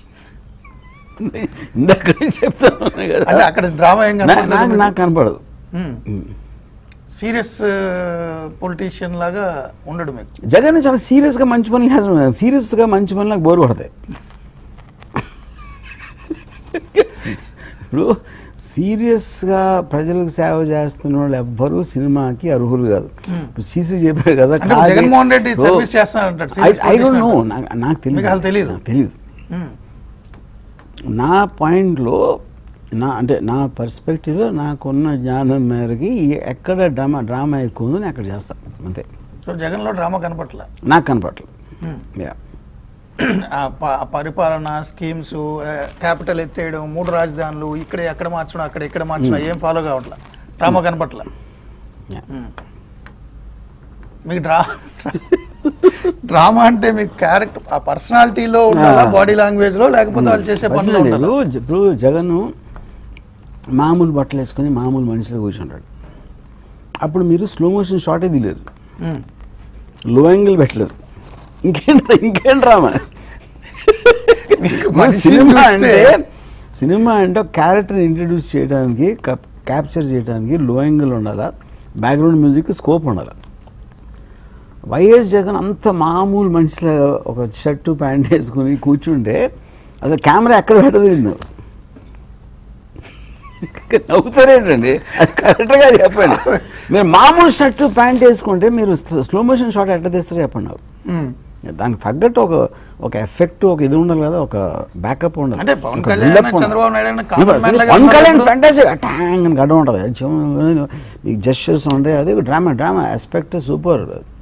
ఇందాక చెప్తాను కదా అంటే అక్కడ డ్రామా ఏం నా- నాకు నాకు కనపడదు సీరియస్ పొలిటీషియన్ లాగా ఉండడు మీకు జగన్ చాలా సీరియస్గా మంచి పనులు చేస్తున్నాడు సీరియస్గా మంచి పనులు నాకు బోర్ పడతాయి ఇప్పుడు సీరియస్గా ప్రజలకు సేవ చేస్తున్న వాళ్ళు ఎవ్వరూ సినిమాకి అర్హులు కాదు ఇప్పుడు సీసీ చెప్పారు కదా అంటే కాదు. జగన్మోహన్ రెడ్డి ఓ, సర్వీస్ చేస్తున్నాడంటాడు I- serious I don't politician know. అంటాడు. నాకు నాకు తెలియదు మీకు అసలు తెలీదు? నాకు తెలియదు మ్మ్. నా పాయింట్లో నా అంటే నా పర్స్పెక్టివ్లో నాకున్న జ్ఞానం మేరకి ఈ- ఎక్కడ డ్రామా డ్రామా ఎక్కువ ఉందో నేను అక్కడ చేస్తాను అంతే సో జగన్లో డ్రామా కనపట్ల నాకు కనపడలేదు యా ఆ ప- పరిపాలన స్కీమ్స్ క్యాపిటల్ ఎత్తేయడం మూడు రాజధానులు ఇక్కడ ఎక్కడ మార్చడం అక్కడ ఇక్కడ మార్చడం ఏం ఫాలో కావట్లా డ్రామా కనపట్ల యా మీకు డ్రా డ్రామా అంటే మీకు క్యారెక్టర్ ఆ పర్సనాలిటీలో ఉండాలా ఆ. బాడీ లాంగ్వేజ్ లో లేకపోతే వాళ్ళు చేసే పనులు పర్సనల్ ఉండాలా ఇప్పుడు ఇప్పుడు జగన్ మామూలు బట్టలు వేసుకొని మామూలు మనిషిలో కూర్చుంటాడు అప్పుడు మీరు స్లో మోషన్ షాటే తీయలేరు మ్మ్. లో యాంగిల్ పెట్టలేరు ఇంకేంటి ఇంకేం డ్రామా మీకు మన మనిషిని సినిమా చూస్తే- అంటే సినిమా అంటే ఒక క్యారెక్టర్ ఇంట్రడ్యూస్ చేయడానికి క్యాప్చర్ చేయడానికి లో యాంగిల్ ఉండాలా బ్యాక్గ్రౌండ్ మ్యూజిక్ స్కోప్ ఉండాలి వైఎస్ జగన్ అంత మామూలు మనిషిలో ఒక షర్టు ప్యాంట్ వేసుకుని కూర్చుంటే అసలు కెమెరా ఎక్కడ పెట్టదు నిన్ను నవ్వుతారేంటండి అది కరెక్ట్గా చెప్పండి మీరు మామూలు షర్ట్ ప్యాంట్ వేసుకుంటే మీరు స్లో మోషన్ షాట్ ఎట్లా తీస్తారో చెప్పండి నాకు మ్మ్. దానికి తగ్గట్టు ఒక ఒక ఎఫెక్ట్ ఒక ఇది ఉండాలి కదా ఒక బ్యాకప్ ఉండాలి అంటే పవన్ ఒక కళ్యాణ్ build-up ఉండాలి. చంద్రబాబు నాయుడు అయినా common man లాగా పవన్ కళ్యాణ్ ఉన్నప్పుడు- ఫ్యాంటసీ ట్యాంగ్ అని గడ్డ ఉంటుంది చెం- మీకు జస్టర్స్ ఉంటాయి అదే drama drama aspect super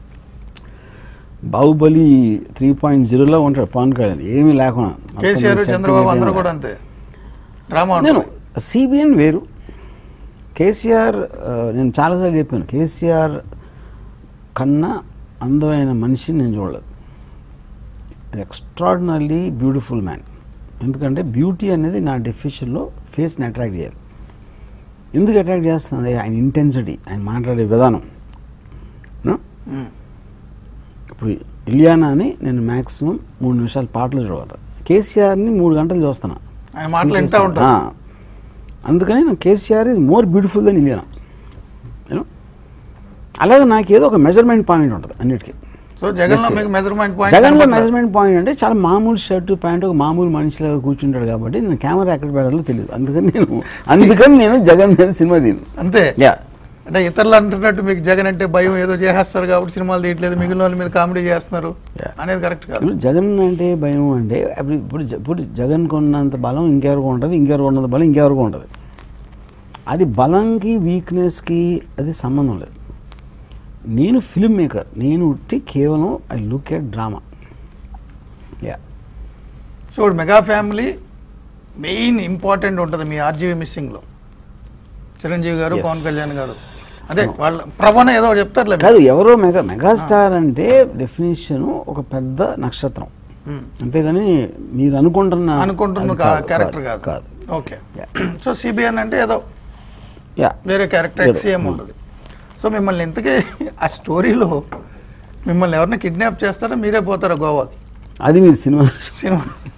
Baahubali three point జీరోలో ఉంటాడు పవన్ కళ్యాణ్ ఏమీ లేకుండా మొత్తం కేసీఆర్ set చంద్రబాబు అందరూ ఏమీ కూడా అంతే డ్రామా నేను ఉంటుంది సిబిఎన్ వేరు కేసీఆర్ ఆ, నేను చాలాసార్లు చెప్పాను కేసీఆర్ కన్నా అందమైన మనిషిని నేను చూడలేదు ఎక్స్ట్రాడినరీ బ్యూటిఫుల్ మ్యాన్ ఎందుకంటే బ్యూటీ అనేది నా డెఫిషన్లో ఫేస్ని అట్రాక్ట్ చేయాలి ఎందుకు అట్రాక్ట్ చేస్తుంది ఆయన ఇంటెన్సిటీ ఆయన మాట్లాడే విధానం No? మ్మ్. ఇప్పుడు ఇలియానా అని నేను మ్యాక్సిమం మూడు నిమిషాలు పాటలు చూడగలుగుతా కేసీఆర్ని మూడు గంటలు చూస్తున్నా ఆయన మాటలు వింటా ఉంటారు. ఆ. అందుకని నాకు KCR is more beautiful than Ileana you know అలాగే నాకు ఏదో ఒక మెజర్మెంట్ పాయింట్ ఉంటుంది అన్నిటికీ సో జగన్ లో Yes, మీకు మెజర్మెంట్ పాయింట్ జగన్లో మెజర్మెంట్ పాయింట్ అంటే చాలా మామూలు షర్ట్ ప్యాంట్ ఒక మామూలు మనిషిలాగా కూర్చుంటాడు కాబట్టి నేను కెమెరా ఎక్కడ పెట్టాలో తెలియదు అందుకని నేను అందుకని నేను జగన్ మీద సినిమా తీను అంతే యా అంటే ఇతరులు అంటున్నట్టు మీకు జగన్ అంటే భయం ఏదో చేసేస్తారు కాబట్టి సినిమాలు తీయట్లేదు మిగిలిన వాళ్ళ మీద కామెడీ చేస్తున్నారు Yeah. అనేది కరెక్ట్ కాదు ఇప్పుడు జగన్ అంటే భయం అంటే అప్పుడు ఇప్పుడు జ- ఇప్పుడు జగన్ కొన్నంత బలం ఇంకెవరికి ఉంటుంది ఇంకెవరికి ఉన్నంత బలం ఇంకెవరికి ఉంటుంది అది బలంకి వీక్నెస్కి అది సంబంధం లేదు నేను ఫిల్మ్ మేకర్ నేను ఉట్టి కేవలం I look at drama yeah so ఇప్పుడు మెగా ఫ్యామిలీ మెయిన్ ఇంపార్టెంట్ ఉంటుంది మీ ఆర్జీవీ మిస్సింగ్ లో చిరంజీవి గారు Yes. పవన్ కళ్యాణ్ గారు అదే వాళ్ళ ప్రవణ ఏదో ఒకటి చెప్తారులే కాదు ఎవరో మెగా మెగాస్టార్ అంటే డెఫినేషన్ ఒక పెద్ద నక్షత్రం మ్మ్. అంతేగాని మీరు అనుకుంటున్న అనుకుంటున్న అది కాదు, క్యారెక్టర్ కాదు కాదు ఓకే Yeah. సో సిబిఎన్ అంటే ఏదో యా వేరే క్యారెక్టర్ ఏదో. ఎక్స్ఏం ఉంటుంది సో మిమ్మల్ని ఇంతకీ ఆ స్టోరీలో మిమ్మల్ని ఎవరిని కిడ్నాప్ చేస్తారో మీరే పోతారా గోవాకి అది మీరు సినిమా సినిమా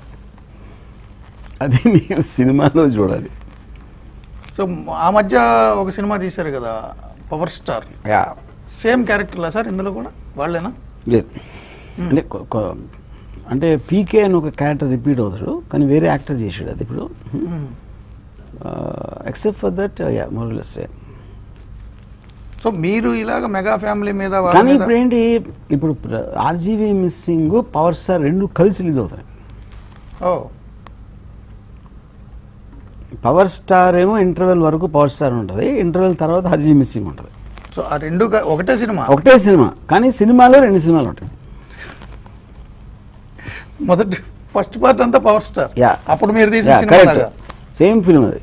అది మీరు సినిమాలో చూడాలి సో ఆ మధ్య ఒక సినిమా తీశారు కదా పవర్ స్టార్ యా సేమ్ క్యారెక్టర్లా సార్ ఇందులో కూడా వాళ్ళేనా లేదు అంటే కొ- కొ- అంటే పీకే అని ఒక క్యారెక్టర్ రిపీట్ అవుతాడు కానీ వేరే యాక్టర్ చేసాడు అది ఇప్పుడు except for that yeah more or less same so మీరు ఇలాగ మెగా ఫ్యామిలీ మీద వాళ్ళ కానీ మీద- ఇప్పుడు ఏంటి ఇప్పుడు ఆర్జీవీ మిస్సింగ్ పవర్ స్టార్ రెండు కలిసి రిలీజ్ అవుతాయి ఓ పవర్ స్టార్ ఏమో ఇంటర్వెల్ వరకు పవర్ స్టార్ ఉంటుంది ఇంటర్వెల్ తర్వాత ఆర్జీవీ మిస్సింగ్ ఉంటుంది సో ఆ రెండు క- ఒకటే సినిమా ఒకటే సినిమా కానీ సినిమాలో రెండు సినిమాలు ఉంటాయి మొదటి ఫస్ట్ పార్ట్ అంతా పవర్ స్టార్ యా అప్పుడు మీరు తీసిన సినిమా లాగా సేమ్ ఫిల్మ్ అది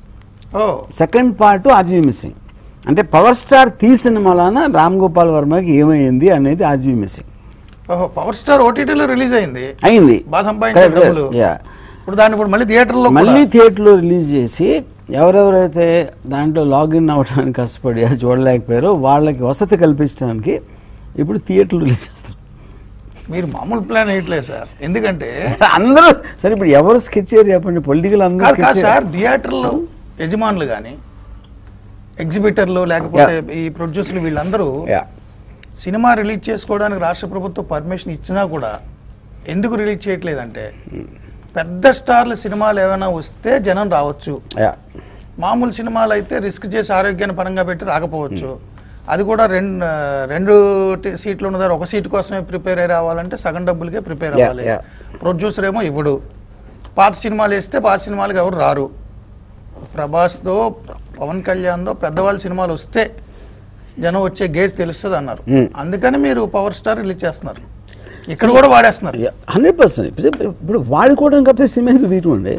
ఓ సెకండ్ పార్ట్ ఆర్జీవీ మిస్సింగ్ అంటే పవర్ స్టార్ తీసిన వలన రామ్ గోపాల్ వర్మకి ఏమైంది అనేది ఆర్జీవీ మిస్సింగ్ ఓహో పవర్ స్టార్ ఓటీటీలో రిలీజ్ అయింది అయింది బాగా సంపాదించిన Correct. డబ్బులు Yeah. ఇప్పుడు దాన్ని ఇప్పుడు మళ్ళీ థియేటర్లో మళ్ళీ థియేటర్లో రిలీజ్ చేసి ఎవరెవరైతే దాంట్లో లాగిన్ అవ్వడానికి కష్టపడి అది చూడలేకపోయారో వాళ్ళకి వసతి కల్పించడానికి ఇప్పుడు థియేటర్లో రిలీజ్ చేస్తారు మీరు మామూలు ప్లాన్ వేయట్లేదు సార్ ఎందుకంటే సరే, అందరూ సరే ఇప్పుడు ఎవరు స్కెచ్ చేయరు చెప్పండి పొలిటికల్ అందరూ కాదు sketch కాదు చేయరు. సార్ థియేటర్లో యజమానులు కానీ ఎగ్జిబిటర్లు లేకపోతే ఈ ప్రొడ్యూసర్లు వీళ్ళందరూ Yeah. సినిమా రిలీజ్ చేసుకోవడానికి రాష్ట్ర ప్రభుత్వం పర్మిషన్ ఇచ్చినా కూడా ఎందుకు రిలీజ్ చేయట్లేదంటే పెద్ద స్టార్ల సినిమాలు ఏమైనా వస్తే జనం రావచ్చు Yeah. మామూలు సినిమాలు అయితే రిస్క్ చేసి ఆరోగ్యాన్ని పరంగా పెట్టి రాకపోవచ్చు అది కూడా రెండు రెండు టి- సీట్లు ఉన్న దగ్గర ఒక సీట్ కోసమే ప్రిపేర్ అయ్యి రావాలంటే సగం డబ్బులకే ప్రిపేర్ Yeah, అవ్వాలి yeah. ప్రొడ్యూసర్ ఏమో ఇవ్వడు పాత సినిమాలు వేస్తే పాత సినిమాలకు ఎవరు రారు ప్రభాస్తో పవన్ కళ్యాణ్తో పెద్దవాళ్ళ సినిమాలు వస్తే జనం వచ్చే గేజ్ తెలుస్తుంది అన్నారు Hmm. అందుకని మీరు పవర్ స్టార్ రిలీజ్ చేస్తున్నారు ఇక్కడ కూడా వాడేస్తున్నారు హండ్రెడ్ పర్సెంట్ ఇప్పుడు వాడుకోవడం కాకపోతే సినిమా ఎందుకు తీయటం అండి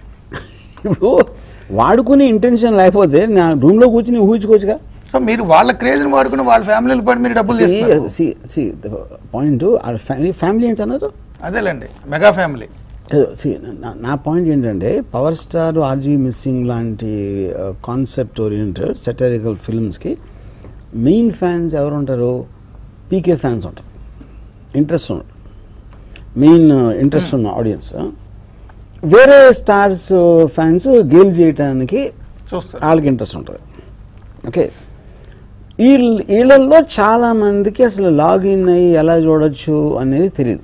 ఇప్పుడు వాడుకునే ఇంటెన్షన్ లేకపోతే నా రూమ్లో కూర్చుని ఊహించుకోవచ్చుగా సో మీరు వాళ్ళ క్రేజ్ని వాడుకుని వాళ్ళ ఫ్యామిలీలు పడి మీరు డబ్బులు చేస్తున్నారు పాయింట్ ఫ్యామిలీ ఫ్యామిలీ ఏంటన్నారు అదేలేండి మెగా ఫ్యామిలీ సి నా పాయింట్ ఏంటంటే పవర్ స్టార్ ఆర్జీ మిస్సింగ్ లాంటి కాన్సెప్ట్ ఓరియంటెడ్ సెటరికల్ ఫిల్మ్స్కి మెయిన్ ఫ్యాన్స్ ఎవరు ఉంటారు పీకే ఫ్యాన్స్ ఉంటారు ఇంట్రెస్ట్ ఉంటారు మెయిన్ ఇంట్రెస్ట్ ఉన్న ఆడియన్స్ వేరే స్టార్స్ ఫ్యాన్స్ గేల్ చేయటానికి చూస్తారు వాళ్ళకి ఇంట్రెస్ట్ ఉంటుంది ఓకే ఈ వీళ్ళల్లో చాలా మందికి అసలు లాగిన్ అయ్యి ఎలా చూడొచ్చు అనేది తెలియదు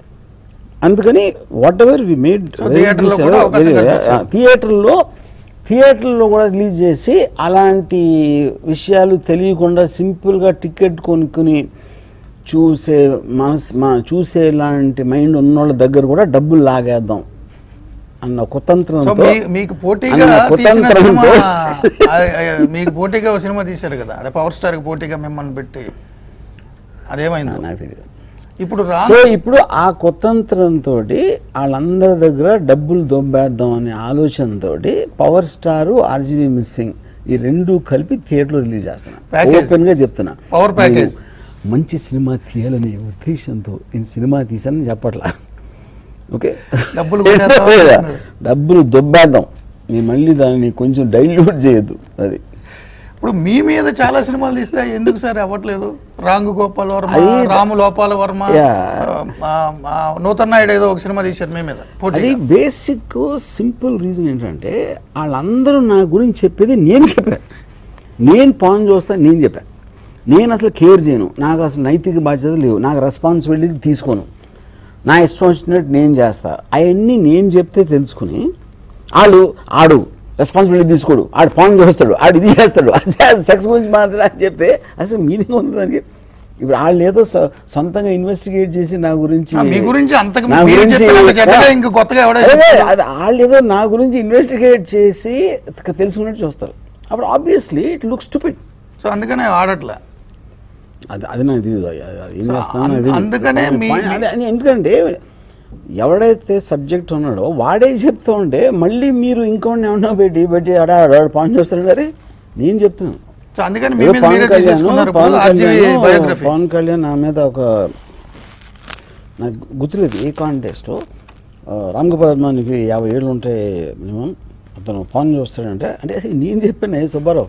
అందుకని whatever we made So, theatre లో కూడా అవకాశం కల్పించారు. థియేటర్లో థియేటర్లో కూడా రిలీజ్ చేసి అలాంటి విషయాలు తెలియకుండా సింపుల్గా టికెట్ కొనుక్కుని చూసే మనసు మా చూసేలాంటి మైండ్ ఉన్నోళ్ళ దగ్గర కూడా డబ్బులు లాగేద్దాం అన్న సో కుతంత్రంతో మీ- మీకు పోటీగా అన్న తీసిన సినిమా కుతంత్రంతో ఆ- ఆ- మీకు పోటీగా ఒక సినిమా తీశారు కదా అదే పవర్ స్టార్ కి పోటీగా మిమ్మల్ని పెట్టి అదేమైంది నాకు తెలియదు ఇప్పుడు రా సో ఇప్పుడు ఆ కుతంత్రంతో వాళ్ళందరి దగ్గర డబ్బులు దొబ్బేద్దాం అనే ఆలోచనతో పవర్ స్టార్ ఆర్జీబీ మిస్సింగ్ ఈ రెండు కలిపి థియేటర్లో రిలీజ్ చేస్తున్నా Package. ఓపెన్ గా చెప్తున్నా Power package. నేను మంచి సినిమా తీయాలనే ఉద్దేశంతో నేను సినిమా తీసానని చెప్పట్లా ఓకే డబ్బులు కొట్టేద్దాం. డబ్బులు దొబ్బేద్దాం నేను మళ్ళీ దాన్ని కొంచెం డైల్యూట్ చేయొద్దు అది ఇప్పుడు మీ మీద చాలా సినిమాలు తీస్తే ఎందుకు సార్ అవ్వట్లేదు రాంగు గోపాల్ వర్మ అది- రాము లోపాల వర్మ Yeah. ఆ, ఆ, నూతన్ నాయుడు ఏదో ఒక సినిమా తీశారు మీ మీద అది పోటీ బేసిక్ సింపుల్ రీజన్ ఏంటంటే వాళ్ళందరూ నా గురించి చెప్పేది నేను చెప్పాను నేను పాన్ చూస్తా నేను చెప్పాను నేను అసలు కేర్ చేయను నాకు అసలు నైతిక బాధ్యత లేవు నాకు రెస్పాన్సిబిలిటీ తీసుకోను నా ఇష్టం వచ్చినట్టు నేను చేస్తా అవన్నీ నేను చెప్తే తెలుసుకుని వాళ్ళు ఆడు రెస్పాన్సిబిలిటీ తీసుకోడు ఆడు పాన్ చూస్తాడు ఆడు ఇది చేస్తాడు సెక్స్ గురించి మాట్లాడు అని చెప్తే అసలు మీనింగ్ ఉంది దానికి ఇప్పుడు వాళ్ళు ఏదో సొ- సొంతంగా ఇన్వెస్టిగేట్ చేసి నా గురించి ఆ, మీ గురించి అంతకు నా మీరు గురించి- చెప్పినంత చెడ్డగా ఇంక కొత్తగా ఎవడో అదే, చెప్తాడు. అది వాళ్ళు ఏదో నా గురించి ఇన్వెస్టిగేట్ చేసి తెలుసుకున్నట్టు చూస్తారు అప్పుడు obviously it look stupid so అందుకనే ఆడట్లే అది అది నాకు తెలియదు అది- అది ఏం సో చేస్తామో అన్- అది తెలియదు. అందుకనే మీ- Point- అదే అని ఎందుకంటే ఎవడైతే సబ్జెక్ట్ ఉన్నాడో వాడే చెప్తూ ఉంటే మళ్ళీ మీరు ఇంకోటి ఏమన్నా పెట్టి పెట్టి అడా పాయింట్ చేస్తాడు అరే నేను చెప్తున్నాను సో అందుకని మీ ఏదో మీద పవన్ మీరే కళ్యాణ్ తీసేసుకున్నారు పవన్ ఆర్జీవీ కళ్యాణ్ బయోగ్రఫీ పవన్ కళ్యాణ్ నా మీద ఒక నాకు గుర్తులేదు ఏ కాంటెస్ట్లో రామ్ గోపాల్ వర్మకి యాభై ఏళ్ళు ఉంటే మినిమం అతను పవన్ చూస్తాడంటే అంటే అసలు నేను చెప్పాను ఏ సుబ్బారావు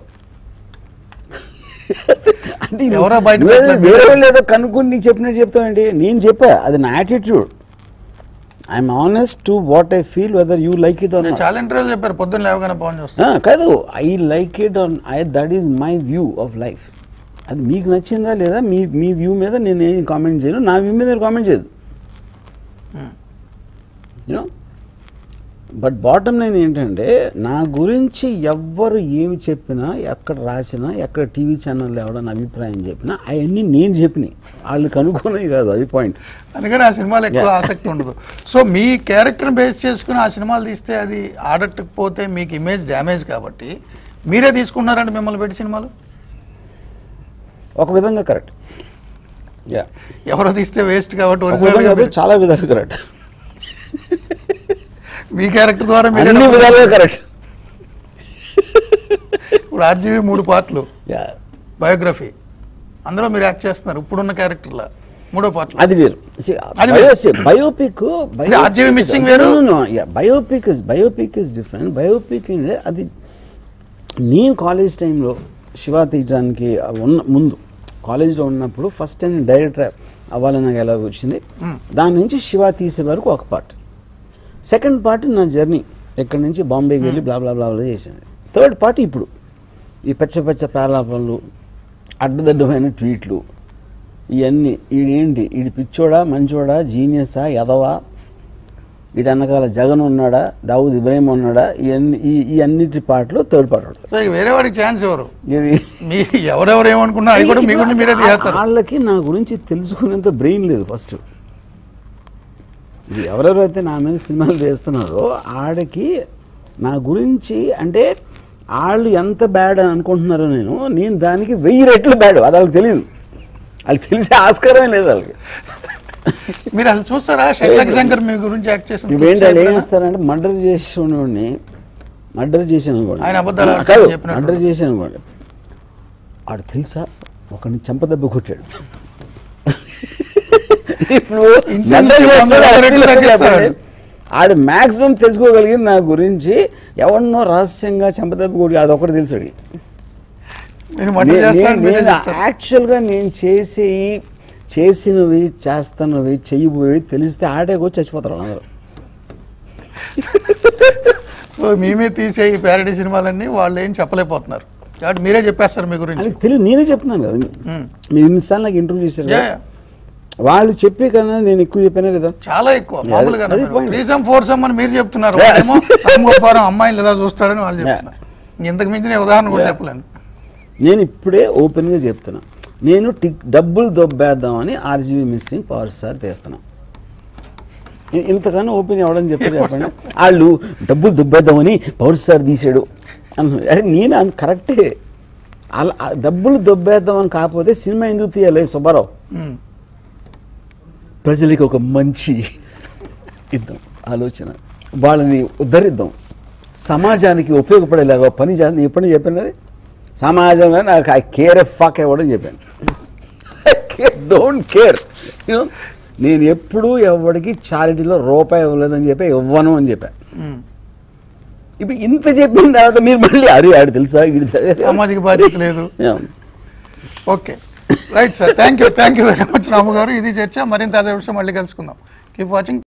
అంటే నువ్వు- ఎవరో బయట నువ్వేదో పెట్టలేదు. వేరే వాళ్ళు ఏదో కనుక్కొని నీకు చెప్పినట్టు చెప్తావండి నేను చెప్పా అది నా attitude I'm honest to what I feel whether you like it or నేను చాలా ఇంటర్వ్యూలు చెప్పారు పొద్దున్న లేవగానే పవన్ చూస్తాను ఆ, కాదు I like it on I that is my view of life అది మీకు నచ్చిందా లేదా మీ మీ వ్యూ మీద నేను ఏం కామెంట్ చేయను నా వ్యూ మీద నేను కామెంట్ చేయదు యూనో బట్ బాటమ్ లైన్ ఏంటంటే నా గురించి ఎవ్వరు ఏమి చెప్పినా ఎక్కడ రాసినా ఎక్కడ టీవీ ఛానల్లో ఎవడన్నా అభిప్రాయం చెప్పినా అవన్నీ నేను చెప్పినాయి వాళ్ళకి అనుకునేవి కాదు అది పాయింట్ అందుకని ఆ సినిమాలు ఎక్కువ ఆసక్తి ఉండదు సో మీ క్యారెక్టర్ని బేస్ చేసుకుని ఆ సినిమాలు తీస్తే అది ఆడకపోతే మీకు ఇమేజ్ డ్యామేజ్ కాబట్టి మీరే తీసుకున్నారండి మిమ్మల్ని పెట్టి సినిమాలు ఒక విధంగా కరెక్ట్ యా ఎవరో తీస్తే వేస్ట్ కాబట్టి ఒక ఒరిజినల్ విధంగా కాదు, చాలా విధాలుగా కరెక్ట్ మీ క్యారెక్టర్ ద్వారా మీరే అన్ని విధాలుగా కరెక్ట్ ఇప్పుడు ఆర్జీవీ మూడు పార్ట్లు యా బయోగ్రఫీ అందులో మీరు యాక్ట్ చేస్తున్నారు ఇప్పుడున్న క్యారెక్టర్లో మూడో పార్ట్ అది వేరు అది వేరు. బయోపిక్ ఇది RGV missing వేరు. Biopic is biopic is different biopic అది నేను కాలేజ్ టైంలో శివ తీయడానికి ఉన్న ముందు కాలేజ్లో ఉన్నప్పుడు ఫస్ట్ టైం డైరెక్టర్ అవ్వాలని నాకు ఎలా వచ్చింది దాని నుంచి శివ తీసే వరకు ఒక పార్ట్ సెకండ్ పార్ట్ నా జర్నీ ఎక్కడి నుంచి బాంబేకి వెళ్ళి బ్లా బ్లా బ్లా బ్లా చేసింది థర్డ్ పార్ట్ ఇప్పుడు ఈ పచ్చ పచ్చ పేలాపనలు అడ్డదడ్డమైన ట్వీట్లు ఇవన్నీ ఈడేంటి ఈడు పిచ్చోడా మంచోడా జీనియసా ఎదవా ఈడు వెనకాల జగన్ ఉన్నాడా దావుద్ ఇబ్రాహిం ఉన్నాడా ఇవన్నీ ఈ ఈ అన్నిటి పాటలు థర్డ్ పార్ట్ ఉంటుంది సో ఇక వేరే వాడికి ఛాన్స్ ఎవరు ఇది మీ ఎవరెవరు ఏమనుకున్నా అవి కూడా మీ గురించి మీరే తీస్తారు వాళ్ళకి నా గురించి తెలుసుకునేంత బ్రెయిన్ లేదు ఫస్ట్ ఇది ఎవరెవరైతే నా మీద సినిమాలు తీస్తున్నారో ఆడకి నా గురించి అంటే వాళ్ళు ఎంత బ్యాడ్ అని అనుకుంటున్నారో నేను నేను దానికి వెయ్యి రెట్లు బ్యాడ్ అది వాళ్ళకి తెలియదు వాళ్ళకి తెలిసే ఆస్కారమే లేదు వాళ్ళకి మీరు అసలు చూస్తారా షెట్లక్ శంకర్ మీ గురించి యాక్ట్ చేసిన ఇవేంటి వాళ్ళు ఏం చేస్తారంటే మర్డర్ చేసి ఉన్నవాడిని మర్డర్ చేశాను అనుకోండి ఆయన అబద్ధాలు ఆ, ఆడతారని కాదు చెప్పినట్టు. మర్డర్ చేశాను అనుకోండి ఆడు తెలుసా ఒకరిని చెంపదెబ్బ కొట్టాడు ఇప్పుడు Intensity murder చేసినోడు వంద ఆడ రెట్లు పిల్లలు తగ్గిస్తాడు. చెప్పండి. ఆడు మాక్సిమం తెలుసుకోగలిగింది నా గురించి ఎవరినో రహస్యంగా చెంపదెబ్బ కొట్టి అది ఒకటి తెలుసు వాడికి. మీరు మర్డర్ నే- చేస్తారు నే- మీరే నేను చెప్తారు. యాక్చువల్గా నేను చేసి చేసినవి చేస్తున్నవి చెయ్యబోయేవి తెలిస్తే ఆడే వచ్చి చచ్చిపోతారు అందరూ సో మీ మీద తీసే ఈ ప్యారడీ సినిమాలన్నీ వాళ్ళు ఏం చెప్పలేకపోతున్నారు కాబట్టి మీరే చెప్పేస్తారు మీ గురించి అది తెలియదు నేనే చెప్తున్నాను కదా మ్మ్. మీరు ఇన్నిసార్లు నాకు ఇంటర్వ్యూ చేశారు Yeah, కదా. yeah. వాళ్ళు చెప్పే కన్నా నేను ఎక్కువ చెప్పానా లేదా చాలా ఎక్కువ మామూలుగా అది point. రీజం ఫోర్సమ్ అని మీరు చెప్తున్నారు ఏమో రామ్ గోపాలం అమ్మాయిలు లేదా చూస్తాడని వాళ్ళు చెప్తున్నారు ఇంతకు మించిన ఉదాహరణ కూడా చెప్పలేను నేను ఇప్పుడే ఓపెన్గా చెప్తున్నా నేను టిక్ డబ్బులు దొబ్బేద్దామని ఆర్జీబీ మిస్సింగ్ పవర్ స్టార్ తీస్తున్నా ఇ- ఇంతకన్నా ఓపెన్ ఎవడని చెప్పారు చెప్పండి వాళ్ళు డబ్బులు దొబ్బేద్దామని పవర్ స్టార్ తీసాడు అన్న అరే నేను అది కరెక్టే అలా ఆ డబ్బులు దొబ్బేద్దామని కాకపోతే సినిమా ఎందుకు తీయాలి సుబ్బారావు ఉమ్. ప్రజలకి ఒక మంచి ఇద్దాం ఆలోచన వాళ్ళని ఉద్ధరిద్దాం సమాజానికి ఉపయోగపడేలాగా పని చేద్దాం ఎప్పుడు చెప్పినది సమాజంలో నాకు ఐ కేర్ ఎ ఫాక్ ఇవ్వడం చెప్పాను డోంట్ కేర్ నేను ఎప్పుడూ ఎవరికి చారిటీలో రూపాయి ఇవ్వలేదని చెప్పి ఇవ్వను అని చెప్పాను ఉమ్. ఇప్పుడు ఇంత చెప్పిన తర్వాత మీరు మళ్ళీ అరే ఆడు తెలుసా వీడు తెలుసా? సామాజిక బాధ్యత లేదు okay right sir thank you thank you very much Ramu garu ఇది చర్చ మరింత అదే విషయం మళ్ళీ కలుసుకుందాం కీప్ వాచింగ్